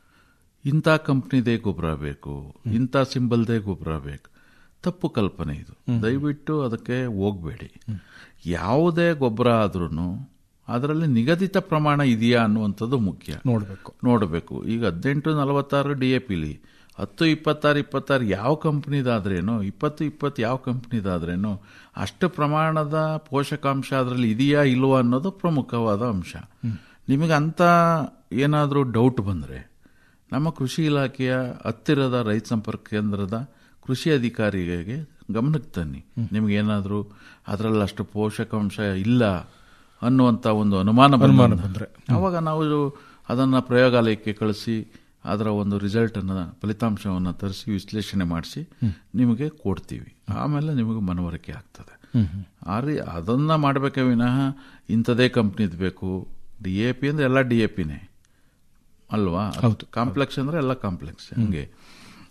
ಇಂಥ ಕಂಪ್ನಿದೇ ಗೊಬ್ಬರ ಬೇಕು ಇಂಥ ಸಿಂಬಲ್ದೇ ಗೊಬ್ಬರ ಬೇಕು ತಪ್ಪು ಕಲ್ಪನೆ ಇದು ದಯವಿಟ್ಟು ಅದಕ್ಕೆ ಹೋಗಬೇಡಿ ಯಾವುದೇ ಗೊಬ್ಬರ ಆದ್ರೂ ಅದರಲ್ಲಿ ನಿಗದಿತ ಪ್ರಮಾಣ ಇದೆಯಾ ಅನ್ನುವಂಥದ್ದು ಮುಖ್ಯ ನೋಡ್ಬೇಕು ನೋಡಬೇಕು ಈಗ ಹದಿನೆಂಟು ನಲವತ್ತಾರು ಡಿ ಎ ಪಿಲಿ ಹತ್ತು ಇಪ್ಪತ್ತಾರು ಇಪ್ಪತ್ತಾರು ಯಾವ ಕಂಪ್ನಿದಾದ್ರೇನು ಇಪ್ಪತ್ತು ಇಪ್ಪತ್ತು ಯಾವ ಕಂಪ್ನಿದಾದ್ರೇನು ಅಷ್ಟು ಪ್ರಮಾಣದ ಪೋಷಕಾಂಶ ಅದರಲ್ಲಿ ಇದೆಯಾ ಇಲ್ವಾ ಅನ್ನೋದು ಪ್ರಮುಖವಾದ ಅಂಶ ನಿಮಗೆ ಅಂತ ಏನಾದರೂ ಡೌಟ್ ಬಂದರೆ ನಮ್ಮ ಕೃಷಿ ಇಲಾಖೆಯ ಹತ್ತಿರದ ರೈತ ಸಂಪರ್ಕ ಕೇಂದ್ರದ ಕೃಷಿ ಅಧಿಕಾರಿಗೆ ಗಮನಕ್ಕೆ ತನ್ನಿ ನಿಮ್ಗೇನಾದರೂ ಅದರಲ್ಲಿ ಅಷ್ಟು ಪೋಷಕಾಂಶ ಇಲ್ಲ ಅನ್ನುವಂಥ ಒಂದು ಅನುಮಾನ ಅನುಮಾನ ಬಂದ್ರೆ ಬಂದ್ರೆ. ಅವಾಗ ನಾವು ಅದನ್ನು ಪ್ರಯೋಗಾಲಯಕ್ಕೆ ಕಳಿಸಿ ಅದರ ಒಂದು ರಿಸಲ್ಟ್ ಅನ್ನ ಫಲಿತಾಂಶವನ್ನು ತರಿಸಿ ವಿಶ್ಲೇಷಣೆ ಮಾಡಿಸಿ ನಿಮಗೆ ಕೊಡ್ತೀವಿ ಆಮೇಲೆ ನಿಮಗೆ ಮನವರಿಕೆ ಆಗ್ತದೆ ಹ್ಮ್, ಹ್ಮ್. ಆ ರೀ ಅದನ್ನ ಮಾಡಬೇಕೆ ವಿನಃ ಇಂಥದೇ ಕಂಪ್ನಿದ್ ಬೇಕು ಡಿ ಎ ಪಿ ಅಂದ್ರೆ ಎಲ್ಲ ಡಿ ಎ ಪಿನೇ ಅಲ್ವಾ ಹೌದು. ಕಾಂಪ್ಲೆಕ್ಸ್ ಅಂದ್ರೆ ಎಲ್ಲ ಕಾಂಪ್ಲೆಕ್ಸ್ ಹಂಗೆ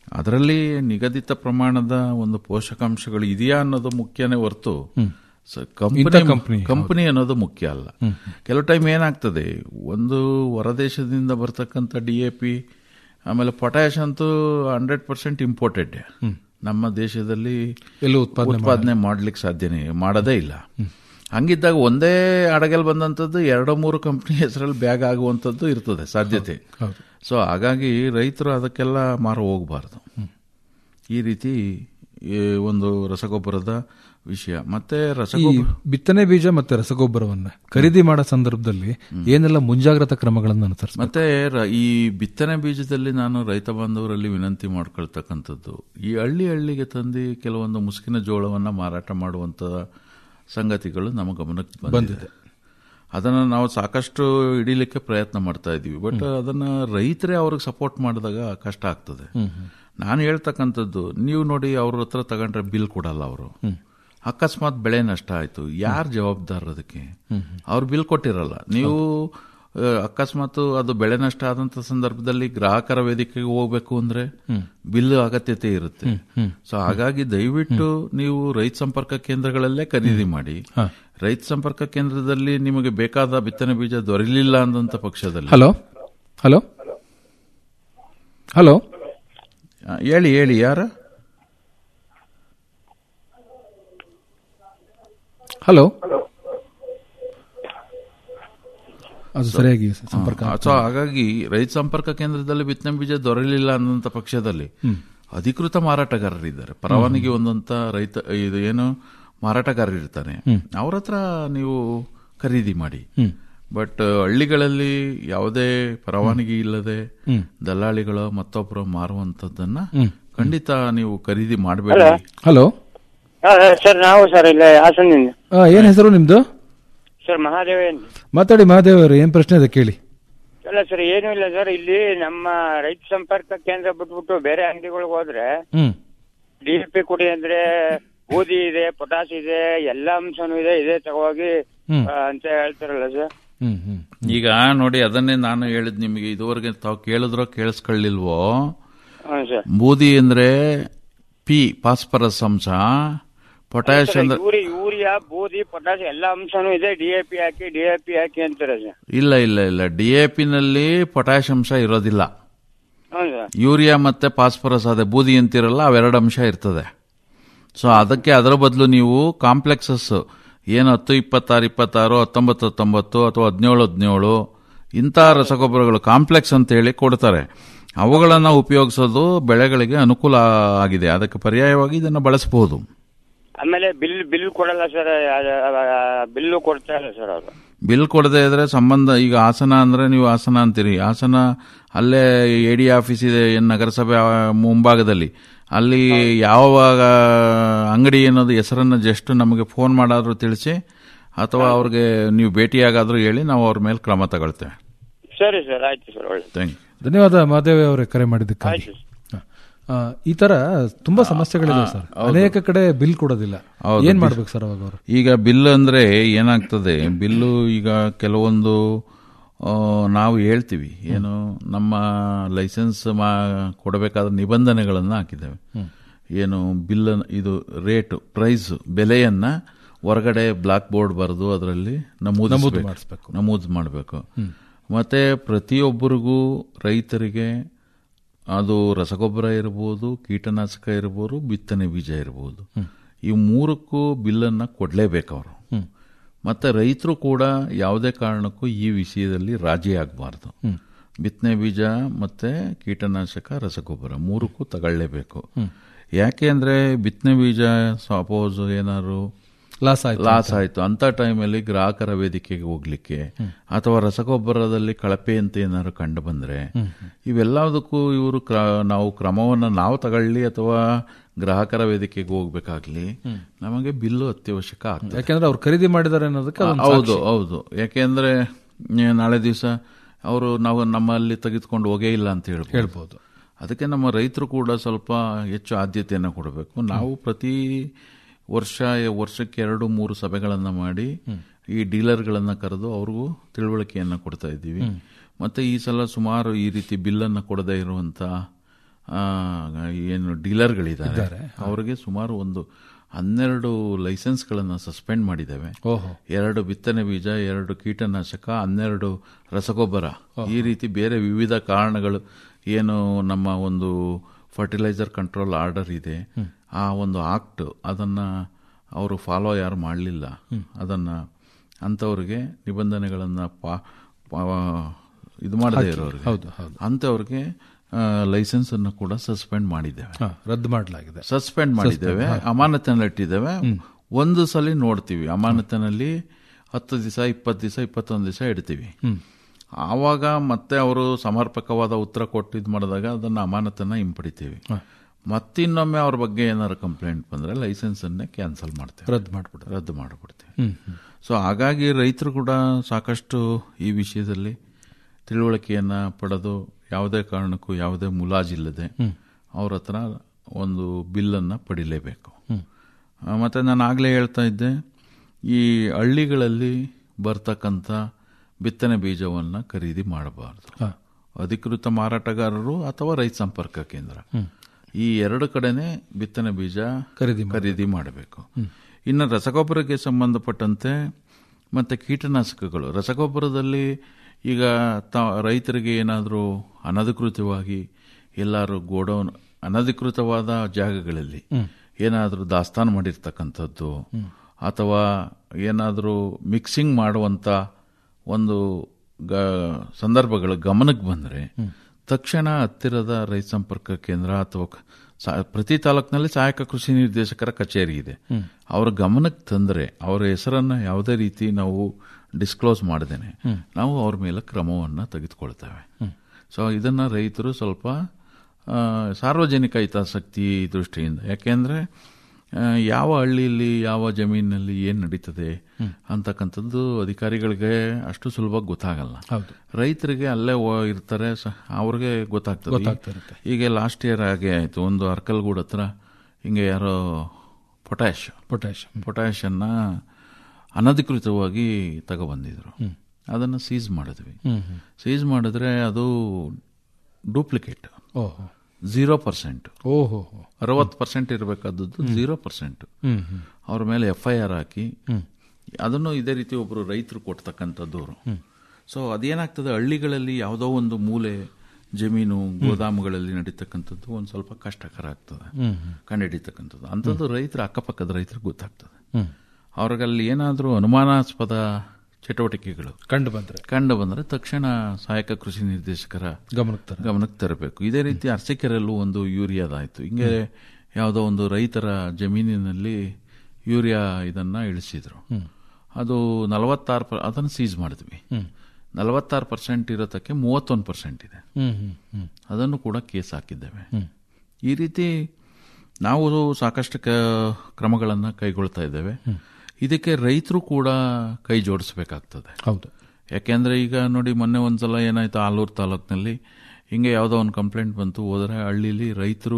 ಅದರಲ್ಲಿ ನಿಗದಿತ ಪ್ರಮಾಣದ ಒಂದು ಪೋಷಕಾಂಶಗಳು ಇದೆಯಾ ಅನ್ನೋದು ಮುಖ್ಯನೇ ಹೊರತು ಸ- ಇಂಥ ಕಂಪನಿ company, ಕಂಪನಿ ಅನ್ನೋದು ಮುಖ್ಯ ಅಲ್ಲ ಕೆಲವು ಟೈಮ್ ಏನಾಗ್ತದೆ ಒಂದು ಹೊರದೇಶದಿಂದ ಬರ್ತಕ್ಕಂಥ ಡಿ ಎ ಪಿ ಆಮೇಲೆ ಪೊಟ್ಯಾಶ್ ಅಂತೂ ಹಂಡ್ರೆಡ್ ಪರ್ಸೆಂಟ್ ಇಂಪೋರ್ಟೆಡ್ ನಮ್ಮ ದೇಶದಲ್ಲಿ ಎಲ್ಲೂ ಉತ್ಪಾದನೆ ಉತ್ಪಾದನೆ ಮಾಡ್ಲಿಕ್ಕೆ ಸಾಧ್ಯನೇ ಮಾಡೋದೇ ಇಲ್ಲ ಹಂಗಿದ್ದಾಗ ಒಂದೇ ಅಡಗಲ್ ಬಂದಂಥದ್ದು ಎರಡು ಮೂರು ಕಂಪ್ನಿ ಹೆಸರಲ್ಲಿ ಬ್ಯಾಗ್ ಆಗುವಂಥದ್ದು ಇರ್ತದೆ ಸಾಧ್ಯತೆ ಹೌದು. ಸೊ ಹಾಗಾಗಿ ರೈತರು ಅದಕ್ಕೆಲ್ಲ ಮಾರು ಹೋಗಬಾರ್ದು ಈ ರೀತಿ ಈ ಒಂದು ರಸಗೊಬ್ಬರದ ವಿಷಯ ಮತ್ತೆ ಈ ರಸಗೊಬ್ಬರ ಬಿತ್ತನೆ ಬೀಜ ಮತ್ತೆ ರಸಗೊಬ್ಬರವನ್ನ ಖರೀದಿ ಮಾಡೋ ಸಂದರ್ಭದಲ್ಲಿ ಏನೆಲ್ಲ ಮುಂಜಾಗ್ರತಾ ಕ್ರಮಗಳನ್ನು ಅನುಸರಿಸಬೇಕು ಮತ್ತೆ ರ- ಈ ಬಿತ್ತನೆ ಬೀಜದಲ್ಲಿ ನಾನು ರೈತ ಬಾಂಧವರಲ್ಲಿ ವಿನಂತಿ ಮಾಡ್ಕೊಳ್ತಕ್ಕಂಥದ್ದು ಈ ಹಳ್ಳಿ ಹಳ್ಳಿಗೆ ತಂದು ಕೆಲವೊಂದು ಮುಸುಕಿನ ಜೋಳವನ್ನ ಮಾರಾಟ ಮಾಡುವಂತ ಸಂಗತಿಗಳು ನಮ್ಮ ಗಮನಕ್ಕೆ ಬಂದಿದೆ ಬಂದಿದೆ. ಅದನ್ನ ನಾವು ಸಾಕಷ್ಟು ಹಿಡಿಲಿಕ್ಕೆ ಪ್ರಯತ್ನ ಮಾಡ್ತಾ ಇದೀವಿ ಬಟ್ ಅದನ್ನ ರೈತರೇ ಅವ್ರಿಗೆ ಸಪೋರ್ಟ್ ಮಾಡಿದಾಗ ಕಷ್ಟ ಆಗ್ತದೆ ನಾನು ಹೇಳ್ತಕ್ಕಂಥದ್ದು ನೀವು ನೋಡಿ ಅವ್ರ ಹತ್ರ ತಗೊಂಡ್ರೆ ಬಿಲ್ ಕೊಡಲ್ಲ ಅವರು ಅಕಸ್ಮಾತ್ ಬೆಳೆ ನಷ್ಟ ಆಯ್ತು ಯಾರು ಜವಾಬ್ದಾರ ಅದಕ್ಕೆ ಅವ್ರು ಬಿಲ್ ಕೊಟ್ಟಿರಲ್ಲ ನೀವು ಆ, ಅಕಸ್ಮಾತ್ ಅದು ಬೆಳೆ ನಷ್ಟ ಆದಂತ ಸಂದರ್ಭದಲ್ಲಿ ಗ್ರಾಹಕರ ವೇದಿಕೆಗೆ ಹೋಗ್ಬೇಕು ಅಂದ್ರೆ ಬಿಲ್ ಅಗತ್ಯತೆ ಇರುತ್ತೆ ಸೊ ಹಾಗಾಗಿ ದಯವಿಟ್ಟು ನೀವು ರೈತ ಸಂಪರ್ಕ ಕೇಂದ್ರಗಳಲ್ಲೇ ಖರೀದಿ ಮಾಡಿ ರೈತ ಸಂಪರ್ಕ ಕೇಂದ್ರದಲ್ಲಿ ನಿಮಗೆ ಬೇಕಾದ ಬಿತ್ತನೆ ಬೀಜ ದೊರೆಯಲಿಲ್ಲ ಅಂದಂತ ಪಕ್ಷದಲ್ಲಿ ಹಲೋ ಹಲೋ ಹಲೋ ಆ, ಹೇಳಿ ಹೇಳಿ ಯಾರ ಹಲೋ ಅದು ಸರಿಯಾಗಿ ಸಂಪರ್ಕ ಸೊ ಹಾಗಾಗಿ ರೈತ ಸಂಪರ್ಕ ಕೇಂದ್ರದಲ್ಲಿ ಬಿತ್ತನೆ ಬೀಜ ದೊರೆಯಲಿಲ್ಲ ಅನ್ನೋಂಥ ಪಕ್ಷದಲ್ಲಿ ಅಧಿಕೃತ ಮಾರಾಟಗಾರರಿದ್ದಾರೆ ಪರವಾನಗಿ ಹೊಂದಂತ ರೈತ ಇದು ಏನು ಮಾರಾಟಗಾರರು ಇರ್ತಾರೆ ಅವ್ರ ಹತ್ರ ನೀವು ಖರೀದಿ ಮಾಡಿ ಬಟ್ ಹಳ್ಳಿಗಳಲ್ಲಿ ಯಾವುದೇ ಪರವಾನಗಿ ಇಲ್ಲದೆ ದಲ್ಲಾಳಿಗಳು ಮತ್ತೊಬ್ಬರು ಮಾರುವಂತದ್ದನ್ನ ಖಂಡಿತ ನೀವು ಖರೀದಿ ಮಾಡಬೇಡಿ ಹಲೋ ಸರ್ ನಾವು ಸರ್ ಇಲ್ಲ ಹಾಸನದಿಂದ ಆ, ಏನ್ ಹೆಸರು ನಿಮ್ದು ಸರ್ ಮಹಾದೇವ ಅಂತ. ಮಾತಾಡಿ ಮಹಾದೇವ್ ಅವರು ಏನ್ ಪ್ರಶ್ನೆ ಇದೆ ಕೇಳಿ ಅಲ್ಲ ಸರ್ ಏನು ಇಲ್ಲ ಸರ್ ಇಲ್ಲಿ ನಮ್ಮ ರೈತ ಸಂಪರ್ಕ ಕೇಂದ್ರ ಬಿಟ್ಬಿಟ್ಟು ಬೇರೆ ಅಂಗಡಿಗಳಿಗೆ ಹೋದ್ರೆ ಹ್ಮ್ ಡಿ ಎ ಪಿ ಕೊಡಿ ಅಂದ್ರೆ ಬೂದಿ ಇದೆ ಪೊಟಾಸ್ ಇದೆ ಎಲ್ಲ ಅಂಶನೂ ಇದೆ ಇದೇ ತಗೋಗಿ ಹ್ಮ್. ಆ, ಅಂತ ಹೇಳ್ತಾರಲ್ಲ ಸರ್ ಹ್ಮ್ ಹ್ಮ್ ಈಗ ನೋಡಿ ಅದನ್ನೇ ನಾನು ಹೇಳಿದ್ ನಿಮಗೆ ಇದುವರೆಗೆ ತಾವು ಕೇಳಿದ್ರೋ ಕೇಳಿಸ್ಕೊಳ್ಳಿಲ್ವೋ ಹ್ಞೂ ಸರ್ ಬೂದಿ ಅಂದ್ರೆ ಪಿ ಫಾಸ್ಫರಸ್ ಅಂಶ ಪೊಟ್ಯಾಶ್ ಅಂದ್ರೆ ಯೂರಿ ಯೂರಿಯಾ ಬೂದಿ ಪೊಟಾಸ್ ಎಲ್ಲ ಅಂಶನೂ ಇದೆ ಡಿ ಎ ಪಿ ಹಾಕಿ ಡಿ ಎ ಪಿ ಹಾಕಿ ಅಂತಾರೆ ಸರ್ ಇಲ್ಲ ಇಲ್ಲ ಇಲ್ಲ ಡಿ ಎ ನಲ್ಲಿ ಪೊಟ್ಯಾಶ್ ಅಂಶ ಇರೋದಿಲ್ಲ ಹ್ಞೂ ಸರ್ ಯೂರಿಯಾ ಮತ್ತೆ ಫಾಸ್ಫರಸ್ ಅದೇ ಬೂದಿ ಅಂತಿರಲ್ಲ ಅವೆರಡು ಅಂಶ ಇರ್ತದೆ ಸೊ ಅದಕ್ಕೆ ಅದರ ಬದಲು ನೀವು ಕಾಂಪ್ಲೆಕ್ಸಸ್ ಏನು ಹತ್ತು ಇಪ್ಪತ್ತಾರು ಇಪ್ಪತ್ತಾರು ಹತ್ತೊಂಬತ್ತು ಹತ್ತೊಂಬತ್ತು ಅಥವಾ ಹದಿನೇಳು ಹದಿನೇಳು ಇಂಥ ರಸಗೊಬ್ಬರಗಳು ಕಾಂಪ್ಲೆಕ್ಸ್ ಅಂತ ಹೇಳಿ ಕೊಡ್ತಾರೆ ಅವುಗಳನ್ನು ಉಪಯೋಗಿಸೋದು ಬೆಳೆಗಳಿಗೆ ಅನುಕೂಲ ಆಗಿದೆ ಅದಕ್ಕೆ ಪರ್ಯಾಯವಾಗಿ ಇದನ್ನು ಬಳಸಬಹುದು ಆಮೇಲೆ ಬಿಲ್ ಬಿಲ್ ಕೊಡಲ್ಲ ಸರ್ ಬಿಲ್ಲು ಕೊಡ್ತಾ ಇಲ್ಲ ಸರ್ ಅವರು ಬಿಲ್ ಕೊಡದೆ ಇದ್ರೆ ಸಂಬಂಧ ಈಗ ಹಾಸನ ಅಂದ್ರೆ ನೀವು ಹಾಸನ ಅಂತೀರಿ ಹಾಸನ ಅಲ್ಲೇ ಎ ಡಿ ಆಫೀಸ್ ಇದೆ ಏನ್ ನಗರಸಭೆ ಆ ಮುಂಭಾಗದಲ್ಲಿ ಅಲ್ಲಿ ಯಾವ ಅಂಗಡಿ ಅನ್ನೋದು ಹೆಸರನ್ನ ಜಸ್ಟ್ ನಮಗೆ ಫೋನ್ ಮಾಡಾದ್ರೂ ತಿಳಿಸಿ ಅಥವಾ ಅವ್ರಿಗೆ ನೀವು ಭೇಟಿಯಾಗಾದ್ರೂ ಹೇಳಿ ನಾವು ಅವ್ರ ಮೇಲೆ ಕ್ರಮ ತಗೊಳ್ತೇವೆ ಸರಿ ಸರ್ ಆಯ್ತು ಸರ್ ಒಳ್ಳೆ ಥ್ಯಾಂಕ್ ಯು ಧನ್ಯವಾದ ಮಹಾದೇವ್ ಅವರೇ ಕರೆ ಮಾಡಿದ್ದಕ್ಕಾಗಿ ಆಯ್ತು ಆ, ಈ ತರ ತುಂಬಾ ಸಮಸ್ಯೆಗಳಿದೆ ಸರ್ ಹೌದು. ಅನೇಕ ಕಡೆ ಬಿಲ್ ಕೊಡೋದಿಲ್ಲ ಹೌದು. ಏನ್ ಮಾಡ್ಬೇಕು ಸರ್ ಅವಾಗ ಅವರು ಈಗ ಬಿಲ್ ಅಂದ್ರೆ ಏನಾಗ್ತದೆ ಬಿಲ್ಲು ಈಗ ಕೆಲವೊಂದು ಆ, ನಾವು ಹೇಳ್ತೀವಿ ಏನು ನಮ್ಮ ಲೈಸೆನ್ಸ್ ಮಾ ಕೊಡಬೇಕಾದ ನಿಬಂಧನೆಗಳನ್ನು ಹಾಕಿದ್ದೇವೆ ಏನು ಬಿಲ್ ಇದು ರೇಟ್ ಪ್ರೈಸ್ ಬೆಲೆಯನ್ನ ಹೊರಗಡೆ ಬ್ಲಾಕ್ ಬೋರ್ಡ್ ಬರೆದು ಅದರಲ್ಲಿ ನಮೂದು ನಮೂದು ಮಾಡಿಸ್ಬೇಕು. ನಮೂದು ಮಾಡಬೇಕು ಮತ್ತೆ ಪ್ರತಿಯೊಬ್ಬರಿಗೂ ರೈತರಿಗೆ ಅದು ರಸಗೊಬ್ಬರ ಇರಬಹುದು ಕೀಟನಾಶಕ ಇರಬಹುದು ಬಿತ್ತನೆ ಬೀಜ ಇರಬಹುದು ಈ ಮೂರಕ್ಕೂ ಬಿಲ್ಲನ್ನು ಕೊಡಲೇಬೇಕು ಅವರು ಮತ್ತೆ ರೈತರು ಕೂಡ ಯಾವುದೇ ಕಾರಣಕ್ಕೂ ಈ ವಿಷಯದಲ್ಲಿ ರಾಜಿ ಆಗಬಾರ್ದು ಬಿತ್ತನೆ ಬೀಜ ಮತ್ತೆ ಕೀಟನಾಶಕ ರಸಗೊಬ್ಬರ ಮೂರಕ್ಕೂ ತಗೊಳ್ಳೇಬೇಕು ಯಾಕೆ ಅಂದ್ರೆ ಬಿತ್ತನೆ ಬೀಜ ಸಪೋಸ್ ಏನಾದ್ರು ಲಾಸ್ ಆಯ್ತು ಲಾಸ್ ಆಯ್ತು ಅಂತ ಟೈಮಲ್ಲಿ ಗ್ರಾಹಕರ ವೇದಿಕೆಗೆ ಹೋಗ್ಲಿಕ್ಕೆ ಅಥವಾ ರಸಗೊಬ್ಬರದಲ್ಲಿ ಕಳಪೆ ಅಂತ ಏನಾದ್ರು ಕಂಡು ಬಂದ್ರೆ ಇವೆಲ್ಲದಕ್ಕೂ ಇವರು ನಾವು ಕ್ರಮವನ್ನು ನಾವು ತಗೊಳ್ಳಿ ಅಥವಾ ಗ್ರಾಹಕರ ವೇದಿಕೆಗೆ ಹೋಗ್ಬೇಕಾಗ್ಲಿ ನಮಗೆ ಬಿಲ್ಲು ಅತ್ಯವಶ್ಯಕ ಆಗ್ತದೆ ಯಾಕೆಂದ್ರೆ ಅವ್ರು ಖರೀದಿ ಮಾಡಿದ್ದಾರೆ ಅನ್ನೋದಕ್ಕೆ ಅದೊಂದು ಹೌದು ಸಾಕ್ಷಿ. ಹೌದು ಯಾಕೆಂದ್ರೆ ಏ, ನಾಳೆ ದಿವಸ ಅವರು ನಾವು ನಮ್ಮಲ್ಲಿ ತೆಗೆದುಕೊಂಡು ಹೋಗೇ ಇಲ್ಲ ಅಂತ ಹೇಳ್ಬೋದು ಹೇಳ್ಬೋದು. ಅದಕ್ಕೆ ನಮ್ಮ ರೈತರು ಕೂಡ ಸ್ವಲ್ಪ ಹೆಚ್ಚು ಆದ್ಯತೆಯನ್ನು ಕೊಡಬೇಕು ನಾವು ಪ್ರತಿ ವರ್ಷ ವರ್ಷಕ್ಕೆ ಎರಡು ಮೂರು ಸಭೆಗಳನ್ನ ಮಾಡಿ ಈ ಡೀಲರ್ಗಳನ್ನ ಕರೆದು ಅವ್ರಿಗೂ ತಿಳುವಳಿಕೆಯನ್ನ ಕೊಡ್ತಾ ಇದ್ದೀವಿ ಮತ್ತೆ ಈ ಸಲ ಸುಮಾರು ಈ ರೀತಿ ಬಿಲ್ಲನ್ನು ಕೊಡದೇ ಇರುವಂತ ಆ, ಏನು ಡೀಲರ್ಗಳಿದ್ದಾರೆ ಇದ್ದಾರೆ. ಅವರಿಗೆ ಸುಮಾರು ಒಂದು ಹನ್ನೆರಡು ಲೈಸೆನ್ಸ್ಗಳನ್ನು ಸಸ್ಪೆಂಡ್ ಮಾಡಿದ್ದೇವೆ ಓಹೋ. ಎರಡು ಬಿತ್ತನೆ ಬೀಜ ಎರಡು ಕೀಟನಾಶಕ ಹನ್ನೆರಡು ರಸಗೊಬ್ಬರ ಈ ರೀತಿ ಬೇರೆ ವಿವಿಧ ಕಾರಣಗಳು ಏನು ನಮ್ಮ ಒಂದು ಫರ್ಟಿಲೈಸರ್ ಕಂಟ್ರೋಲ್ ಆರ್ಡರ್ ಇದೆ ಆ ಒಂದು ಆಕ್ಟ್ ಅದನ್ನ ಅವರು ಫಾಲೋ ಯಾರು ಮಾಡಲಿಲ್ಲ ಅದನ್ನ ಅಂಥವ್ರಿಗೆ ನಿಬಂಧನೆಗಳನ್ನ ಪಾ ಪಾ- ಇದು ಮಾಡದೇ ಹಾಕಿ. ಇರೋರಿಗೆ ಹೌದು, ಹೌದು. ಅಂಥವ್ರಿಗೆ ಲೈಸೆನ್ಸ್ ಅನ್ನು ಕೂಡ ಸಸ್ಪೆಂಡ್ ಮಾಡಿದ್ದೇವೆ ಹಾ, ರದ್ದು ಮಾಡಲಾಗಿದೆ ಸಸ್ಪೆಂಡ್ ಮಾಡಿದ್ದೇವೆ ಹಾ. ಅಮಾನತಿನಲ್ಲಿ ಇಟ್ಟಿದ್ದೇವೆ ಒಂದು ಸಲ ನೋಡ್ತೀವಿ ಅಮಾನತಿನಲ್ಲಿ ಹತ್ತು ದಿವಸ ಇಪ್ಪತ್ತು ದಿವಸ ಇಪ್ಪತ್ತೊಂದು ದಿವಸ ಇಡ್ತೀವಿ ಹ್ಮ್. ಆವಾಗ ಮತ್ತೆ ಅವರು ಸಮರ್ಪಕವಾದ ಉತ್ತರ ಕೊಟ್ಟು ಇದು ಮಾಡಿದಾಗ ಅದನ್ನ ಅಮಾನತನ್ನ ಹಿಂಪಡಿತೀವಿ ಮತ್ತಿನ್ನೊಮ್ಮೆ ಅವ್ರ ಬಗ್ಗೆ ಏನಾದ್ರು ಕಂಪ್ಲೇಂಟ್ ಬಂದ್ರೆ ಲೈಸೆನ್ಸ್ ಅನ್ನೇ ಕ್ಯಾನ್ಸಲ್ ಮಾಡ್ತೇವೆ ರದ್ದು ಮಾಡ್ಬಿಡ್ತಾರೆ. ರದ್ದು ಮಾಡಿಬಿಡ್ತೀವಿ ಹ್ಮ್, ಹ್ಮ್. ಸೊ ಹಾಗಾಗಿ ರೈತರು ಕೂಡ ಸಾಕಷ್ಟು ಈ ವಿಷಯದಲ್ಲಿ ತಿಳುವಳಿಕೆಯನ್ನ ಪಡೆದು ಯಾವುದೇ ಕಾರಣಕ್ಕೂ ಯಾವುದೇ ಮುಲಾಜಿಲ್ಲದೆ ಹ್ಮ್. ಅವ್ರ ಹತ್ರ ಒಂದು ಬಿಲ್ಲನ್ನು ಪಡಿಲೇಬೇಕು ಹ್ಮ್. ಆ, ಮತ್ತೆ ನಾನು ಆಗಲೇ ಹೇಳ್ತಾ ಇದ್ದೆ ಈ ಹಳ್ಳಿಗಳಲ್ಲಿ ಬರ್ತಕ್ಕಂಥ ಬಿತ್ತನೆ ಬೀಜವನ್ನು ಖರೀದಿ ಮಾಡಬಾರ್ದು ಹಾ. ಅಧಿಕೃತ ಮಾರಾಟಗಾರರು ಅಥವಾ ರೈತ ಸಂಪರ್ಕ ಕೇಂದ್ರ ಹ್ಮ್. ಈ ಎರಡು ಕಡೆನೆ ಬಿತ್ತನೆ ಬೀಜ ಖರೀದಿ ಖರೀದಿ ಮಾಡಬೇಕು ಹ್ಮ್. ಇನ್ನು ರಸಗೊಬ್ಬರಕ್ಕೆ ಸಂಬಂಧಪಟ್ಟಂತೆ ಮತ್ತೆ ಕೀಟನಾಶಕಗಳು ರಸಗೊಬ್ಬರದಲ್ಲಿ ಈಗ ತ ರೈತರಿಗೆ ಏನಾದರೂ ಅನಧಿಕೃತವಾಗಿ ಎಲ್ಲರೂ ಗೋಡೌನ್ ಅನಧಿಕೃತವಾದ ಜಾಗಗಳಲ್ಲಿ ಹ್ಮ್. ಏನಾದರೂ ದಾಸ್ತಾನು ಮಾಡಿರ್ತಕ್ಕಂಥದ್ದು ಹ್ಮ್. ಅಥವಾ ಏನಾದರೂ ಮಿಕ್ಸಿಂಗ್ ಮಾಡುವಂತ ಒಂದು ಗ ಸಂದರ್ಭಗಳು ಗಮನಕ್ಕೆ ಬಂದರೆ ತಕ್ಷಣ ಹತ್ತಿರದ ರೈತ ಸಂಪರ್ಕ ಕೇಂದ್ರ ಅಥವಾ ಕ- ಸಾ- ಪ್ರತಿ ತಾಲೂಕಿನಲ್ಲಿ ಸಹಾಯಕ ಕೃಷಿ ನಿರ್ದೇಶಕರ ಕಚೇರಿ ಇದೆ ಹ್ಮ್. ಅವರ ಗಮನಕ್ಕೆ ತಂದರೆ ಅವರ ಹೆಸರನ್ನ ಯಾವುದೇ ರೀತಿ ನಾವು ಡಿಸ್ಕ್ಲೋಸ್ ಮಾಡದೇನೆ ಹ್ಮ್. ನಾವು ಅವ್ರ ಮೇಲೆ ಕ್ರಮವನ್ನು ತೆಗೆದುಕೊಳ್ತೇವೆ ಹ್ಮ್. ಸೊ ಇದನ್ನ ರೈತರು ಸ್ವಲ್ಪ ಆ, ಸಾರ್ವಜನಿಕ ಹಿತಾಸಕ್ತಿ ದೃಷ್ಟಿಯಿಂದ ಯಾಕೆಂದ್ರೆ ಆ, ಯಾವ ಹಳ್ಳಿಯಲ್ಲಿ ಯಾವ ಜಮೀನಿನಲ್ಲಿ ಏನು ನಡೀತದೆ ಹ್ಮ್. ಅಂತಕ್ಕಂಥದ್ದು ಅಧಿಕಾರಿಗಳಿಗೆ ಅಷ್ಟು ಸುಲಭವಾಗಿ ಗೊತ್ತಾಗಲ್ಲ ಹೌದು. ರೈತರಿಗೆ ಅಲ್ಲೇ ಓ- ಇರ್ತಾರೆ ಸ- ಅವ್ರಿಗೆ ಗೊತ್ತಾಗ್ತದೆ ಗೊತ್ತಾಗ್ತಾ ಇರುತ್ತೆ. ಈಗ ಲಾಸ್ಟ್ ಇಯರ್ ಹಾಗೆ ಆಯ್ತು ಒಂದು ಅರ್ಕಲ್ಗೂಡ್ ಹತ್ರ ಹಿಂಗೆ ಯಾರೋ ಪೊಟ್ಯಾಶ್ ಪೊಟ್ಯಾಶ್ ಪೊಟ್ಯಾಶ್ ಅನ್ನ ಅನಧಿಕೃತವಾಗಿ ತಗೊಬಂದಿದ್ರು ಹ್ಮ್. ಅದನ್ನು ಸೀಸ್ ಮಾಡಿದ್ವಿ ಹ್ಮ್, ಹ್ಮ್. ಸೀಸ್ ಮಾಡಿದ್ರೆ ಅದು ಡೂಪ್ಲಿಕೇಟ್ ಓಹೋ ಝೀರೋ ಪರ್ಸೆಂಟ್ ಓಹೋ ಅರವತ್ತು ಪರ್ಸೆಂಟ್ ಇರಬೇಕಾದದ್ದು ಝೀರೋ ಪರ್ಸೆಂಟ್ ಹ್ಮ್, ಹ್ಮ್. ಅವ್ರ ಮೇಲೆ ಎಫ್ ಐ ಆರ್ ಹಾಕಿ ಹ್ಮ್. ಅದನ್ನು ಇದೇ ರೀತಿ ಒಬ್ಬರು ರೈತರು ಕೊಡ್ತಕ್ಕಂಥದ್ದವರು ಸೊ ಅದೇನಾಗ್ತದೆ ಹಳ್ಳಿಗಳಲ್ಲಿ ಯಾವುದೋ ಒಂದು ಮೂಲೆ ಜಮೀನು ಗೋದಾಮುಗಳಲ್ಲಿ ನಡೀತಕ್ಕಂಥದ್ದು ಒಂದು ಸ್ವಲ್ಪ ಕಷ್ಟಕರ ಆಗ್ತದೆ ಹ್ಮ್, ಹ್ಮ್. ಕಂಡುಹಿಡಿತಕ್ಕಂಥದ್ದು ಅಂಥದ್ದು ರೈತರ ಅಕ್ಕಪಕ್ಕದ ರೈತರಿಗೆ ಗೊತ್ತಾಗ್ತದೆ ಹ್ಮ್. ಅವ್ರಿಗಲ್ಲಿ ಏನಾದರೂ ಅನುಮಾನಾಸ್ಪದ ಚಟುವಟಿಕೆಗಳು ಕಂಡು ಬಂದ್ರೆ ಕಂಡು ಬಂದರೆ ತಕ್ಷಣ ಸಹಾಯಕ ಕೃಷಿ ನಿರ್ದೇಶಕರ ಗಮನಕ್ಕೆ ತರ ಗಮನಕ್ಕೆ ತರಬೇಕು ಇದೇ ರೀತಿ ಅರಸೀಕೆರೆಯಲ್ಲೂ ಒಂದು ಯೂರಿಯಾದಾಯ್ತು ಹಿಂಗೆ ಯಾವುದೋ ಒಂದು ರೈತರ ಜಮೀನಿನಲ್ಲಿ ಯೂರಿಯಾ ಇದನ್ನ ಇಳಿಸಿದ್ರು ಹ್ಮ್. ಅದು ನಲವತ್ತಾರು ಪ ಅದನ್ನು ಸೀಸ್ ಮಾಡಿದ್ವಿ ಹ್ಮ್. ನಲವತ್ತಾರು ಪರ್ಸೆಂಟ್ ಇರೋದಕ್ಕೆ ಮೂವತ್ತೊಂದು ಪರ್ಸೆಂಟ್ ಇದೆ ಹ್ಮ್, ಹ್ಮ್, ಹ್ಮ್. ಅದನ್ನು ಕೂಡ ಕೇಸ್ ಹಾಕಿದ್ದೇವೆ ಹ್ಮ್. ಈ ರೀತಿ ನಾವು ಸಾಕಷ್ಟು ಕ- ಕ್ರಮಗಳನ್ನು ಕೈಗೊಳ್ತಾ ಇದ್ದೇವೆ ಇದಕ್ಕೆ ರೈತರು ಕೂಡ ಕೈ ಜೋಡಿಸಬೇಕಾಗ್ತದೆ ಹೌದು ಯಾಕೆಂದ್ರೆ ಈಗ ನೋಡಿ ಮೊನ್ನೆ ಒಂದ್ಸಲ ಏನಾಯ್ತು ಆಲೂರು ತಾಲೂಕಿನಲ್ಲಿ ಹಿಂಗೆ ಯಾವುದೋ ಒಂದು ಕಂಪ್ಲೇಂಟ್ ಬಂತು ಹೋದ್ರೆ ಹಳ್ಳಿಲಿ ರೈತರು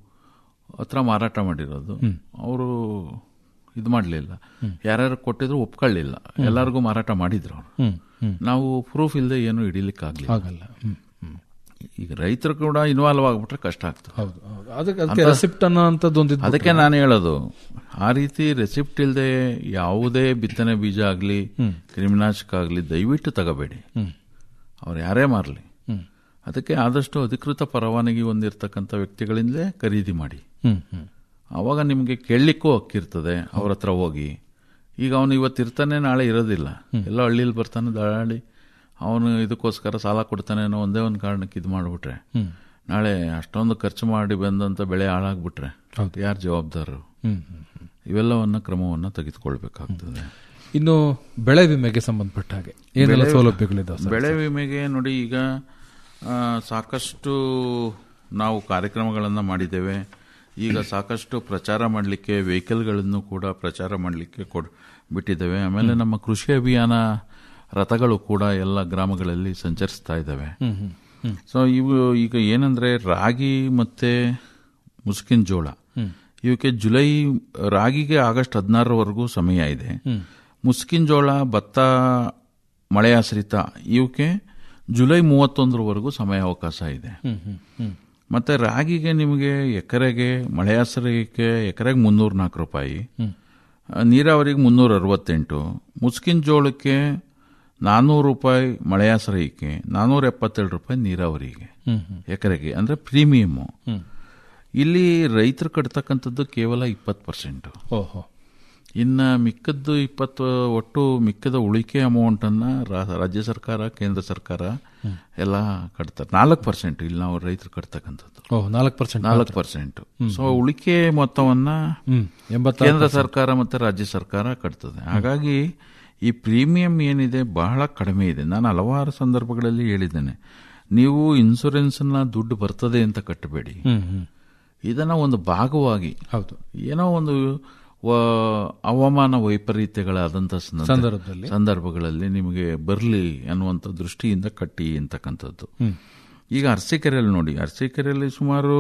ಹತ್ರ ಮಾರಾಟ ಮಾಡಿರೋದು ಅವರು ಇದು ಮಾಡಲಿಲ್ಲ ಯಾರ್ಯಾರು ಕೊಟ್ಟಿದ್ರು ಒಪ್ಕೊಳ್ಳಿಲ್ಲ ಎಲ್ಲರಿಗೂ ಮಾರಾಟ ಮಾಡಿದ್ರು ಅವರು ಹ್ಮ್, ಹ್ಮ್. ನಾವು ಪ್ರೂಫ್ ಇಲ್ಲದೆ ಏನು ಹಿಡಿಲಿಕ್ಕೆ ಆಗಲಿಲ್ಲ ಆಗಲ್ಲ ಹ್ಮ್, ಹ್ಮ್. ಈಗ ರೈತರು ಕೂಡ ಇನ್ವಾಲ್ವ್ ಆಗ್ಬಿಟ್ರೆ ಕಷ್ಟ ಆಗ್ತದೆ ಹೌದು ಹೌದು. ಅದಕ್ಕೆ ಅದಕ್ಕೆ ಅಂತ- ರೆಸಿಪ್ಟ್ ಅನ್ನೋ ಅಂಥದ್ದು ಒಂದು ಇದ್ಬಿಟ್ರೆ- ಅದಕ್ಕೆ ನಾನು ಹೇಳೋದು ಆ ರೀತಿ ರೆಸಿಪ್ಟ್ ಇಲ್ಲದೆ ಯಾವುದೇ ಬಿತ್ತನೆ ಬೀಜ ಆಗಲಿ ಹ್ಮ್. ಕ್ರಿಮಿನಾಶಕ ಆಗಲಿ ದಯವಿಟ್ಟು ತಗೋಬೇಡಿ ಹ್ಮ್. ಅವ್ರು ಯಾರೇ ಮಾರಲಿ ಹ್ಮ್. ಅದಕ್ಕೆ ಆದಷ್ಟು ಅಧಿಕೃತ ಪರವಾನಗಿ ಹೊಂದಿರತಕ್ಕಂಥ ವ್ಯಕ್ತಿಗಳಿಂದಲೇ ಖರೀದಿ ಮಾಡಿ ಹ್ಮ್, ಹ್ಮ್. ಅವಾಗ ನಿಮಗೆ ಕೇಳಲಿಕ್ಕೂ ಹಕ್ಕಿರ್ತದೆ ಅವ್ರ ಹತ್ರ ಹೋಗಿ ಈಗ ಅವನು ಇವತ್ತು ಇರ್ತಾನೆ ನಾಳೆ ಇರೋದಿಲ್ಲ ಎಲ್ಲ ಹಳ್ಳಿಲಿ ಬರ್ತಾನೆ ದಳಾಳಿ ಅವನು ಇದಕ್ಕೋಸ್ಕರ ಸಾಲ ಕೊಡ್ತಾನೆ ಅನ್ನೋ ಒಂದೇ ಒಂದು ಕಾರಣಕ್ಕೆ ಇದು ಮಾಡಿಬಿಟ್ರೆ ಹ್ಮ್. ನಾಳೆ ಅಷ್ಟೊಂದು ಖರ್ಚು ಮಾಡಿ ಬಂದಂತ ಬೆಳೆ ಹಾಳಾಗ್ಬಿಟ್ರೆ ಯಾರು ಜವಾಬ್ದಾರರು ಹ್ಮ್, ಹ್ಮ್, ಇವೆಲ್ಲವನ್ನ ಕ್ರಮವನ್ನ ತೆಗೆದುಕೊಳ್ಬೇಕಾಗ್ತದೆ ಇನ್ನು ಬೆಳೆ ವಿಮೆಗೆ ಸಂಬಂಧಪಟ್ಟ ಹಾಗೆ ಏನೆಲ್ಲ ಬೆಳೆ- ಸೌಲಭ್ಯಗಳಿದಾವೆ ಸರ್? ಬೆಳೆ ವಿಮೆಗೆ ನೋಡಿ ಈಗ ಆ, ಸಾಕಷ್ಟು ನಾವು ಕಾರ್ಯಕ್ರಮಗಳನ್ನು ಮಾಡಿದ್ದೇವೆ ಈಗ ಸಾಕಷ್ಟು ಪ್ರಚಾರ ಮಾಡಲಿಕ್ಕೆ ವೆಹಿಕಲ್ಗಳನ್ನು ಕೂಡ ಪ್ರಚಾರ ಮಾಡಲಿಕ್ಕೆ ಕೊಡ್ ಬಿಟ್ಟಿದ್ದೇವೆ ಆಮೇಲೆ ನಮ್ಮ ಕೃಷಿ ಅಭಿಯಾನ ರಥಗಳು ಕೂಡ ಎಲ್ಲ ಗ್ರಾಮಗಳಲ್ಲಿ ಸಂಚರಿಸ್ತಾ ಇದ್ದಾವೆ ಹ್ಮ್, ಹ್ಮ್, ಹ್ಮ್. ಸೊ ಇವು ಈಗ ಏನಂದ್ರೆ ರಾಗಿ ಮತ್ತೆ ಮುಸ್ಕಿನ್ ಜೋಳ ಹ್ಮ್. ಇವಕ್ಕೆ ಜುಲೈ ರಾಗಿಗೆ ಆಗಸ್ಟ್ ಹದಿನಾರರವರೆಗೂ ಸಮಯ ಇದೆ ಹ್ಮ್. ಮುಸ್ಕಿನ್ ಜೋಳ ಭತ್ತ ಮಳೆಯಾಶ್ರಿತ ಇವಕ್ಕೆ ಜುಲೈ ಮೂವತ್ತೊಂದರವರೆಗೂ ಸಮಯಾವಕಾಶ ಇದೆ ಹ್ಮ್, ಹ್ಮ್, ಹ್ಮ್. ಮತ್ತೆ ರಾಗಿಗೆ ನಿಮಗೆ ಎಕರೆಗೆ ಮಳೆಯಾಶ್ರಯಕ್ಕೆ ಎಕರೆಗೆ ಮುನ್ನೂರ ನಾಲ್ಕು ರೂಪಾಯಿ ಹ್ಮ್. ಆ, ನೀರಾವರಿಗೆ ಮುನ್ನೂರ ಅರವತ್ತೆಂಟು ಮುಸ್ಕಿನ ಜೋಳಕ್ಕೆ ನಾನ್ನೂರು ರೂಪಾಯಿ ಮಳೆಯಾಶ್ರಯಕ್ಕೆ ನಾನ್ನೂರ ಎಪ್ಪತ್ತೇಳು ರೂಪಾಯಿ ನೀರಾವರಿಗೆ ಹ್ಮ್, ಹ್ಮ್. ಎಕರೆಗೆ ಅಂದರೆ ಪ್ರೀಮಿಯಮ್ಮು ಹ್ಮ್. ಇಲ್ಲಿ ರೈತರು ಕಟ್ತಕ್ಕಂಥದ್ದು ಕೇವಲ ಇಪ್ಪತ್ತು ಪರ್ಸೆಂಟು ಓಹೋ ಇನ್ನು ಮಿಕ್ಕದ್ದು ಇಪ್ಪತ್ತು ಒಟ್ಟು ಮಿಕ್ಕದ ಉಳಿಕೆ ಅಮೌಂಟನ್ನು ರಾಜ್ಯ ಸರ್ಕಾರ ಕೇಂದ್ರ ಸರ್ಕಾರ ಎಲ್ಲ ಕಟ್ತಾರೆ ನಾಲ್ಕು ಪರ್ಸೆಂಟ್ ಇಲ್ಲಿ ನಾವು ರೈತರು ಕಟ್ತಕ್ಕಂಥದ್ದು ಓಹ್ ನಾಲ್ಕು ಪರ್ಸೆಂಟ್ ನಾಲ್ಕು ಪರ್ಸೆಂಟ್ ಸೊ ಉಳಿಕೆ ಮೊತ್ತವನ್ನ ಹ್ಮ್, ಎಂಬತ್ತಾರು ಕೇಂದ್ರ percent. ಸರ್ಕಾರ ಮತ್ತೆ ರಾಜ್ಯ ಸರ್ಕಾರ ಕಟ್ತದೆ ಹಾಗಾಗಿ ಈ ಪ್ರೀಮಿಯಂ ಏನಿದೆ ಬಹಳ ಕಡಿಮೆ ಇದೆ ನಾನು ಹಲವಾರು ಸಂದರ್ಭಗಳಲ್ಲಿ ಹೇಳಿದ್ದೇನೆ ನೀವು ಇನ್ಸೂರೆನ್ಸ್ನ ದುಡ್ಡು ಬರ್ತದೆ ಅಂತ ಕಟ್ಟಬೇಡಿ ಹ್ಮ್, ಹ್ಮ್. ಇದನ್ನ ಒಂದು ಭಾಗವಾಗಿ ಹೌದು ಏನೋ ಒಂದು ವ- ಹವಾಮಾನ ವೈಪರೀತ್ಯಗಳಾದಂಥ ಸಂದರ್ಭ- ಸಂದರ್ಭದಲ್ಲಿ. ಸಂದರ್ಭಗಳಲ್ಲಿ ನಿಮಗೆ ಬರಲಿ ಅನ್ನುವಂಥ ದೃಷ್ಟಿಯಿಂದ ಕಟ್ಟಿ ಅಂತಕ್ಕಂಥದ್ದು ಹ್ಮ್. ಈಗ ಅರಸೀಕೆರೆಯಲ್ಲಿ ನೋಡಿ ಅರಸೀಕೆರೆಯಲ್ಲಿ ಸುಮಾರು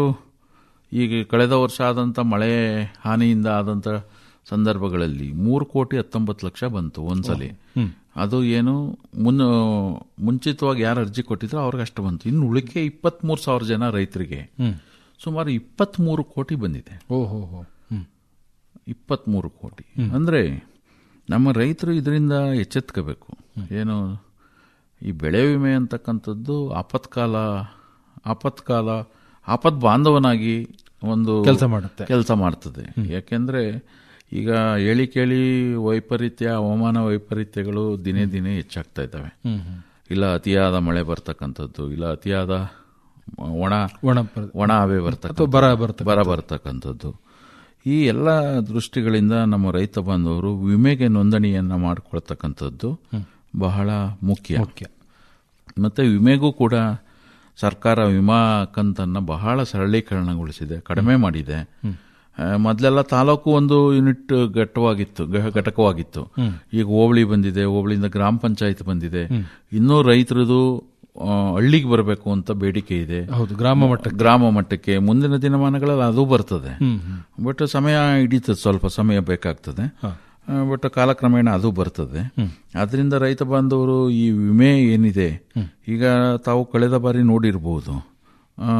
ಈಗ ಕಳೆದ ವರ್ಷ ಆದಂಥ ಮಳೆ ಹಾನಿಯಿಂದ ಆದಂಥ ಸಂದರ್ಭಗಳಲ್ಲಿ ಮೂರು ಕೋಟಿ ಹತ್ತೊಂಬತ್ತು ಲಕ್ಷ ಬಂತು ಒಂದ್ಸಲಿ ಹ್ಮ್. ಅದು ಏನು ಮುನ್ನ ಮುಂಚಿತವಾಗಿ ಯಾರು ಅರ್ಜಿ ಕೊಟ್ಟಿದ್ರು ಅವ್ರಿಗೆ ಅಷ್ಟು ಬಂತು ಇನ್ನು ಉಳಿಕೆ ಇಪ್ಪತ್ಮೂರು ಸಾವಿರ ಜನ ರೈತರಿಗೆ ಹ್ಮ್. ಸುಮಾರು ಇಪ್ಪತ್ಮೂರು ಕೋಟಿ ಬಂದಿದೆ ಓಹೋ ಹೋ ಹ್ಮ್ ಇಪ್ಪತ್ಮೂರು ಕೋಟಿ ಹ್ಮ್. ಅಂದ್ರೆ ನಮ್ಮ ರೈತರು ಇದರಿಂದ ಎಚ್ಚೆತ್ಕೋಬೇಕು ಏನು ಈ ಬೆಳೆ ವಿಮೆ ಅಂತಕ್ಕಂಥದ್ದು ಆಪತ್ಕಾಲ ಆಪತ್ಕಾಲ ಆಪತ್ ಬಾಂಧವನಾಗಿ ಒಂದು ಕೆಲ್ಸ ಮಾಡುತ್ತೆ. ಕೆಲಸ ಮಾಡ್ತದೆ ಯಾಕೆಂದ್ರೆ ಈಗ ಹೇಳಿ ಕೇಳಿ ವೈಪರೀತ್ಯ ಹವಾಮಾನ ವೈಪರೀತ್ಯಗಳು ದಿನೇ ದಿನೇ ಹೆಚ್ಚಾಗ್ತಾ ಇದ್ದಾವೆ ಹ್ಮ್, ಹ್ಮ್. ಇಲ್ಲ ಅತಿಯಾದ ಮಳೆ ಬರ್ತಕ್ಕಂಥದ್ದು ಇಲ್ಲ ಅತಿಯಾದ ಒಣ ಒಣ ಬರ- ಒಣ ಹವೆ ಅಥವಾ ಬರ್ತಕ್ಕಂಥದ್ದು ಬರ ಬರ್ತಕ್ಕಂಥದ್ದು. ಬರ ಬರ್ತಕ್ಕಂಥದ್ದು ಈ ಎಲ್ಲ ದೃಷ್ಟಿಗಳಿಂದ ನಮ್ಮ ರೈತ ಬಾಂಧವರು ವಿಮೆಗೆ ನೋಂದಣಿಯನ್ನ ಮಾಡಿಕೊಳ್ತಕ್ಕಂಥದ್ದು ಬಹಳ ಮುಖ್ಯ ಮುಖ್ಯ. ಮತ್ತೆ ವಿಮೆಗೂ ಕೂಡ ಸರ್ಕಾರ ವಿಮಾ ಕಂತನ್ನ ಬಹಳ ಸರಳೀಕರಣಗೊಳಿಸಿದೆ ಕಡಿಮೆ ಮಾಡಿದೆ ಆ, ಮೊದಲೆಲ್ಲ ತಾಲೂಕು ಒಂದು ಯೂನಿಟ್ ಘಟ್ಟವಾಗಿತ್ತು ಘ- ಘಟಕವಾಗಿತ್ತು ಹ್ಮ್. ಈಗ ಹೋಬಳಿ ಬಂದಿದೆ ಹೋಬಳಿಯಿಂದ ಗ್ರಾಮ ಪಂಚಾಯತ್ ಬಂದಿದೆ ಇನ್ನೂ ರೈತರದು ಆ, ಹಳ್ಳಿಗೆ ಬರಬೇಕು ಅಂತ ಬೇಡಿಕೆ ಇದೆ ಹೌದು, ಗ್ರಾಮ ಮಟ್ಟಕ್ಕೆ. ಗ್ರಾಮ ಮಟ್ಟಕ್ಕೆ ಮುಂದಿನ ದಿನಮಾನಗಳಲ್ಲಿ ಅದು ಬರ್ತದೆ ಹ್ಮ್, ಹ್ಮ್. ಬಟ್ ಸಮಯ ಹಿಡಿತದೆ ಸ್ವಲ್ಪ ಸಮಯ ಬೇಕಾಗ್ತದೆ ಹಾ. ಆ, ಬಟ್ ಕಾಲಕ್ರಮೇಣ ಅದು ಬರ್ತದೆ ಅದರಿಂದ ರೈತ ಬಾಂಧವರು ಈ ವಿಮೆ ಏನಿದೆ ಈಗ ತಾವು ಕಳೆದ ಬಾರಿ ನೋಡಿರ್ಬೋದು ಆ,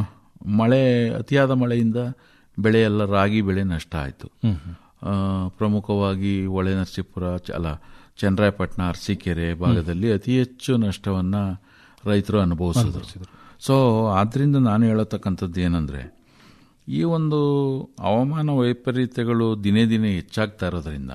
ಮಳೆ ಅತಿಯಾದ ಮಳೆಯಿಂದ ಬೆಳೆ ಎಲ್ಲ ರಾಗಿ ಬೆಳೆ ನಷ್ಟ ಆಯಿತು ಹ್ಮ್, ಆ, ಪ್ರಮುಖವಾಗಿ ಹೊಳೆ ನರಸೀಪುರ ಚ- ಅಲ್ಲ ಚನ್ನರಾಯಪಟ್ಟಣ ಅರಸೀಕೆರೆ ಭಾಗದಲ್ಲಿ ಅತಿ ಹೆಚ್ಚು ನಷ್ಟವನ್ನ ರೈತರು ಅನುಭವಿಸಿದ್ರು ಸೊ ಆದ್ರಿಂದ ನಾನು ಹೇಳತಕ್ಕಂಥದ್ದು ಏನಂದ್ರೆ ಈ ಒಂದು ಹವಾಮಾನ ವೈಪರೀತ್ಯಗಳು ದಿನೇ ದಿನೇ ಹೆಚ್ಚಾಗ್ತಾ ಇರೋದ್ರಿಂದ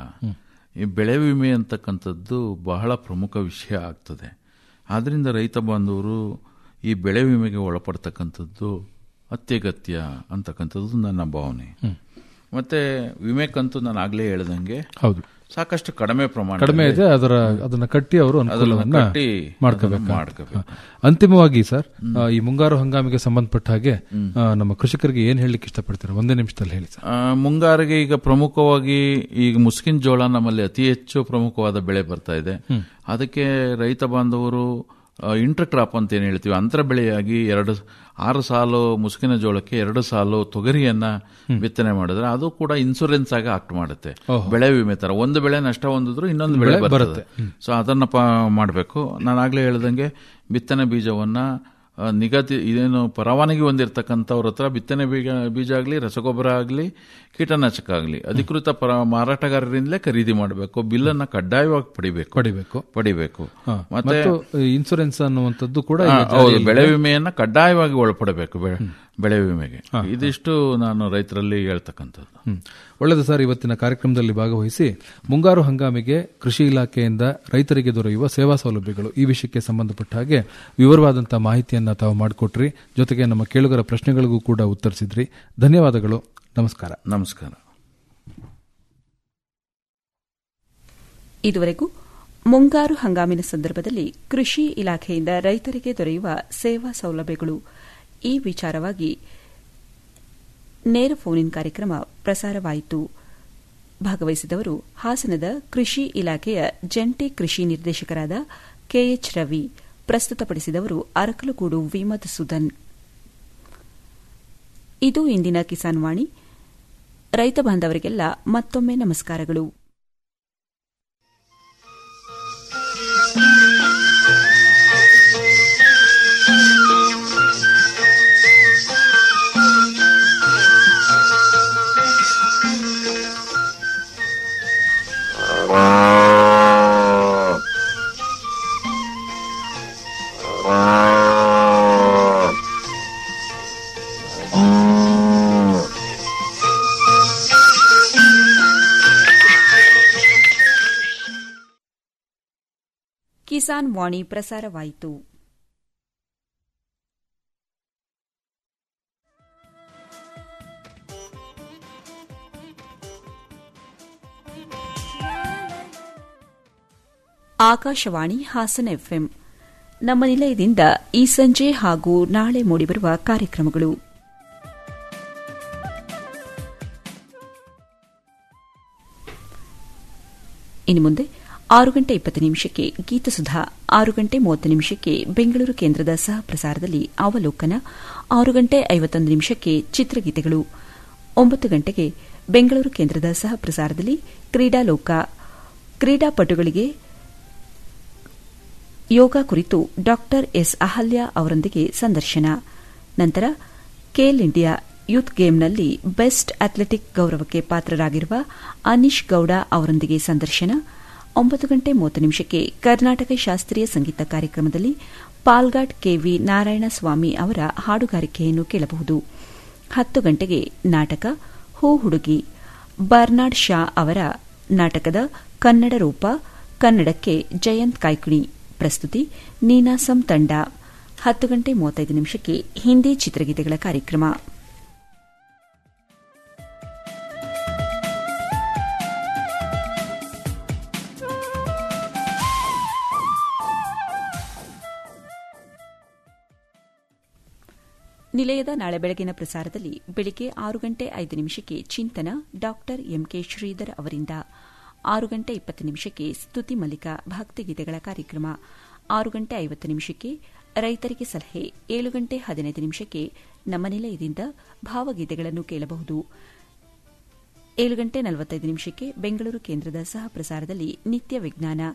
ಈ ಬೆಳೆ ವಿಮೆ ಅಂತಕ್ಕಂಥದ್ದು ಬಹಳ ಪ್ರಮುಖ ವಿಷಯ ಆಗ್ತದೆ ಆದ್ರಿಂದ ರೈತ ಬಾಂಧವರು ಈ ಬೆಳೆ ವಿಮೆಗೆ ಒಳಪಡ್ತಕ್ಕಂಥದ್ದು ಅತ್ಯಗತ್ಯ ಅಂತಕ್ಕಂಥದ್ದು ನನ್ನ ಭಾವನೆ ಮತ್ತೆ ವಿಮೆ ಕಂತು ನಾನು ಆಗ್ಲೇ ಹೇಳ್ದಂಗೆ ಹೌದು ಸಾಕಷ್ಟು ಕಡಿಮೆ ಪ್ರಮಾಣ ಕಡಿಮೆ ಇದೆ ಅದರ ಅದನ್ನ ಕಟ್ಟಿ ಅವರು ಅನುಕೂಲವನ್ನ ಕಟ್ಟಿ ಮಾಡ್ಕೋಬೇಕು ಅದನ್ನ ಮಾಡ್ಕೋಬೇಕು. ಅಂತಿಮವಾಗಿ ಸರ್ ಆ, ಈ ಮುಂಗಾರು ಹಂಗಾಮಿಗೆ ಸಂಬಂಧಪಟ್ಟ ಹಾಗೆ ಆ, ನಮ್ಮ ಕೃಷಿಕರಿಗೆ ಏನ್ ಹೇಳಲಿಕ್ಕೆ ಇಷ್ಟಪಡ್ತೀರಾ ಒಂದೇ ನಿಮಿಷದಲ್ಲಿ ಹೇಳಿ ಸರ್ ಆ, ಮುಂಗಾರಿಗೆ ಈಗ ಪ್ರಮುಖವಾಗಿ ಈಗ ಮುಸ್ಕಿನ್ ಜೋಳ ನಮ್ಮಲ್ಲಿ ಅತಿ ಹೆಚ್ಚು ಪ್ರಮುಖವಾದ ಬೆಳೆ ಬರ್ತಾ ಇದೆ ಅದಕ್ಕೆ ರೈತ ಬಾಂಧವರು ಇಂಟರ್ ಕ್ರಾಪ್ ಅಂತ ಏನ್ ಹೇಳ್ತೀವಿ ಅಂತರ ಬೆಳೆಯಾಗಿ ಎರಡು ಆರು ಸಾಲು ಮುಸುಕಿನ ಜೋಳಕ್ಕೆ ಎರಡು ಸಾಲು ತೊಗರಿಯನ್ನ ಬಿತ್ತನೆ ಮಾಡಿದ್ರೆ ಅದು ಕೂಡ ಇನ್ಸೂರೆನ್ಸ್ ಆಗಿ ಆಕ್ಟ್ ಮಾಡುತ್ತೆ ಬೆಳೆ ವಿಮೆ ತರ ಒಂದು ಬೆಳೆ ನಷ್ಟ ಹೊಂದಿದ್ರು ಇನ್ನೊಂದು ಬೆಳೆ ಬೆಳೆ ಬರುತ್ತೆ ಬರುತ್ತೆ. ಸೊ ಅದನ್ನ ಪ ಮಾಡಬೇಕು ನಾನು ಆಗ್ಲೇ ಹೇಳ್ದಂಗೆ ಬಿತ್ತನೆ ಬೀಜವನ್ನ ಆ, ನಿಗದಿ ಇದೇನು ಪರವಾನಗಿ ಹೊಂದಿರತಕ್ಕಂಥವ್ರ ಹತ್ರ ಬಿತ್ತನೆ ಬೀಜ ಬೀಜ ಆಗಲಿ ರಸಗೊಬ್ಬರ ಆಗಲಿ ಕೀಟನಾಶಕ ಆಗಲಿ ಅಧಿಕೃತ ಪರ ಮಾರಾಟಗಾರರಿಂದಲೇ ಖರೀದಿ ಮಾಡಬೇಕು ಬಿಲ್ಲನ್ನ ಕಡ್ಡಾಯವಾಗಿ ಪಡಿಬೇಕು ಪಡಿಬೇಕು ಪಡಿಬೇಕು ಹಾ. ಮತ್ತೆ ಮತ್ತು ಇನ್ಸೂರೆನ್ಸ್ ಅನ್ನುವಂಥದ್ದು ಕೂಡ ಹಾ, ಈಗ ಹೌದು ಜಾರಿಯಲ್ಲಿದೆ. ಬೆಳೆ ವಿಮೆಯನ್ನ ಕಡ್ಡಾಯವಾಗಿ ಒಳಪಡಬೇಕು ಬೆ- ಬೆಳೆ ವಿಮೆಗೆ ಇದಿಷ್ಟು ನಾನು ರೈತರಲ್ಲಿ ಹೇಳ್ತಕ್ಕಂಥದ್ದು ಹ್ಮ್. ಒಳ್ಳೆಯದು ಸರ್ ಇವತ್ತಿನ ಕಾರ್ಯಕ್ರಮದಲ್ಲಿ ಭಾಗವಹಿಸಿ ಮುಂಗಾರು ಹಂಗಾಮಿಗೆ ಕೃಷಿ ಇಲಾಖೆಯಿಂದ ರೈತರಿಗೆ ದೊರೆಯುವ ಸೇವಾ ಸೌಲಭ್ಯಗಳು ಈ ವಿಷಯಕ್ಕೆ ಸಂಬಂಧಪಟ್ಟ ಹಾಗೆ ವಿವರವಾದಂತಹ ಮಾಹಿತಿಯನ್ನ ತಾವು ಮಾಡಿಕೊಟ್ರಿ ಜೊತೆಗೆ ನಮ್ಮ ಕೇಳುಗರ ಪ್ರಶ್ನೆಗಳಿಗೂ ಕೂಡ ಉತ್ತರಿಸಿದ್ರಿ ಧನ್ಯವಾದಗಳು ನಮಸ್ಕಾರ ನಮಸ್ಕಾರ ಇದುವರೆಗೂ ಮುಂಗಾರು ಹಂಗಾಮಿನ ಸಂದರ್ಭದಲ್ಲಿ ಕೃಷಿ ಇಲಾಖೆಯಿಂದ ರೈತರಿಗೆ ದೊರೆಯುವ ಸೇವಾ ಸೌಲಭ್ಯಗಳು ಈ ವಿಚಾರವಾಗಿ ನೇರ ಫೋನ್ ಇನ್ ಕಾರ್ಯಕ್ರಮ ಪ್ರಸಾರವಾಯಿತು ಭಾಗವಹಿಸಿದವರು ಹಾಸನದ ಕೃಷಿ ಇಲಾಖೆಯ ಜಂಟಿ ಕೃಷಿ ನಿರ್ದೇಶಕರಾದ ಕೆಎಚ್ ರವಿ ಪ್ರಸ್ತುತಪಡಿಸಿದವರು ಅರಕಲಗೂಡು ವಿಮತ್ ಸುಧನ್ ಇದು ಇಂದಿನ ಕಿಸಾನ್ ವಾಣಿ ರೈತ ಬಾಂಧವರಿಗೆಲ್ಲ ಮತ್ತೊಮ್ಮೆ ನಮಸ್ಕಾರಗಳು ಕಿಸಾನ್ ವಾಣಿ ಪ್ರಸಾರವಾಯಿತು ಆಕಾಶವಾಣಿ ಹಾಸನ ಎಫ್ಎಂ ನಮ್ಮ ನಿಲಯದಿಂದ ಈ ಸಂಜೆ ಹಾಗೂ ನಾಳೆ ಮೂಡಿಬರುವ ಕಾರ್ಯಕ್ರಮಗಳು ಇನ್ನು ಮುಂದೆ ಆರು ಗಂಟೆ ಇಪ್ಪತ್ತು ನಿಮಿಷಕ್ಕೆ ಗೀತಸುಧಾ ಆರು ಗಂಟೆ ಮೂವತ್ತು ನಿಮಿಷಕ್ಕೆ ಬೆಂಗಳೂರು ಕೇಂದ್ರದ ಸಹ ಪ್ರಸಾರದಲ್ಲಿ ಅವಲೋಕನ ಆರು ಗಂಟೆ ಐವತ್ತೊಂದು ನಿಮಿಷಕ್ಕೆ ಚಿತ್ರಗೀತೆಗಳು ಒಂಬತ್ತು ಗಂಟೆಗೆ ಬೆಂಗಳೂರು ಕೇಂದ್ರದ ಸಹ ಪ್ರಸಾರದಲ್ಲಿ ಕ್ರೀಡಾಲೋಕ ಕ್ರೀಡಾಪಟುಗಳಿಗೆ ಯೋಗ ಕುರಿತು ಡಾಕ್ಟರ್ ಎಸ್ ಅಹಲ್ಯ ಅವರೊಂದಿಗೆ ಸಂದರ್ಶನ ನಂತರ ಖೇಲ್ ಇಂಡಿಯಾ ಯೂತ್ ಗೇಮ್ನಲ್ಲಿ ಬೆಸ್ಟ್ ಅಥ್ಲೆಟಿಕ್ ಗೌರವಕ್ಕೆ ಪಾತ್ರರಾಗಿರುವ ಅನೀಶ್ ಗೌಡ ಅವರೊಂದಿಗೆ ಸಂದರ್ಶನ ಒಂಬತ್ತು ಗಂಟೆ ಮೂವತ್ತು ನಿಮಿಷಕ್ಕೆ ಕರ್ನಾಟಕ ಶಾಸ್ತ್ರೀಯ ಸಂಗೀತ ಕಾರ್ಯಕ್ರಮದಲ್ಲಿ ಪಾಲ್ಗಾಡ್ ಕೆವಿ ನಾರಾಯಣಸ್ವಾಮಿ ಅವರ ಹಾಡುಗಾರಿಕೆಯನ್ನು ಕೇಳಬಹುದು ಹತ್ತು ಗಂಟೆಗೆ ನಾಟಕ ಹೂ ಹುಡುಗಿ ಬರ್ನಾಡ್ ಶಾ ಅವರ ನಾಟಕದ ಕನ್ನಡ ರೂಪ ಕನ್ನಡಕ್ಕೆ ಜಯಂತ್ ಕಾಯ್ಕುಣಿ ಪ್ರಸ್ತುತಿ ನೀನಾಸಂ ತಂಡ ಹತ್ತು ಗಂಟೆ ಮೂವತ್ತೈದು ನಿಮಿಷಕ್ಕೆ ಹಿಂದಿ ಚಿತ್ರಗೀತೆಗಳ ಕಾರ್ಯಕ್ರಮ ನಿಲಯದ ನಾಳೆ ಬೆಳಗಿನ ಪ್ರಸಾರದಲ್ಲಿ ಬೆಳಿಗ್ಗೆ ಆರು ಗಂಟೆ ಐದು ನಿಮಿಷಕ್ಕೆ ಚಿಂತನ ಡಾಕ್ಟರ್ ಎಂಕೆ ಶ್ರೀಧರ್ ಅವರಿಂದ ಆರು ಗಂಟೆ ಇಪ್ಪತ್ತು ನಿಮಿಷಕ್ಕೆ ಸ್ತುತಿ ಮಲ್ಲಿಕ ಭಕ್ತಿಗೀತೆಗಳ ಕಾರ್ಯಕ್ರಮ ಆರು ಗಂಟೆ ಐವತ್ತು ನಿಮಿಷಕ್ಕೆ ರೈತರಿಗೆ ಸಲಹೆ ಏಳು ಗಂಟೆ ಹದಿನೈದು ನಿಮಿಷಕ್ಕೆ ನಮ್ಮ ನಿಲಯದಿಂದ ಭಾವಗೀತೆಗಳನ್ನು ಕೇಳಬಹುದು ಏಳು ಗಂಟೆ ನಲವತ್ತೈದು ನಿಮಿಷಕ್ಕೆ ಬೆಂಗಳೂರು ಕೇಂದ್ರದ ಸಹ ಪ್ರಸಾರದಲ್ಲಿ ನಿತ್ಯ ವಿಜ್ಞಾನ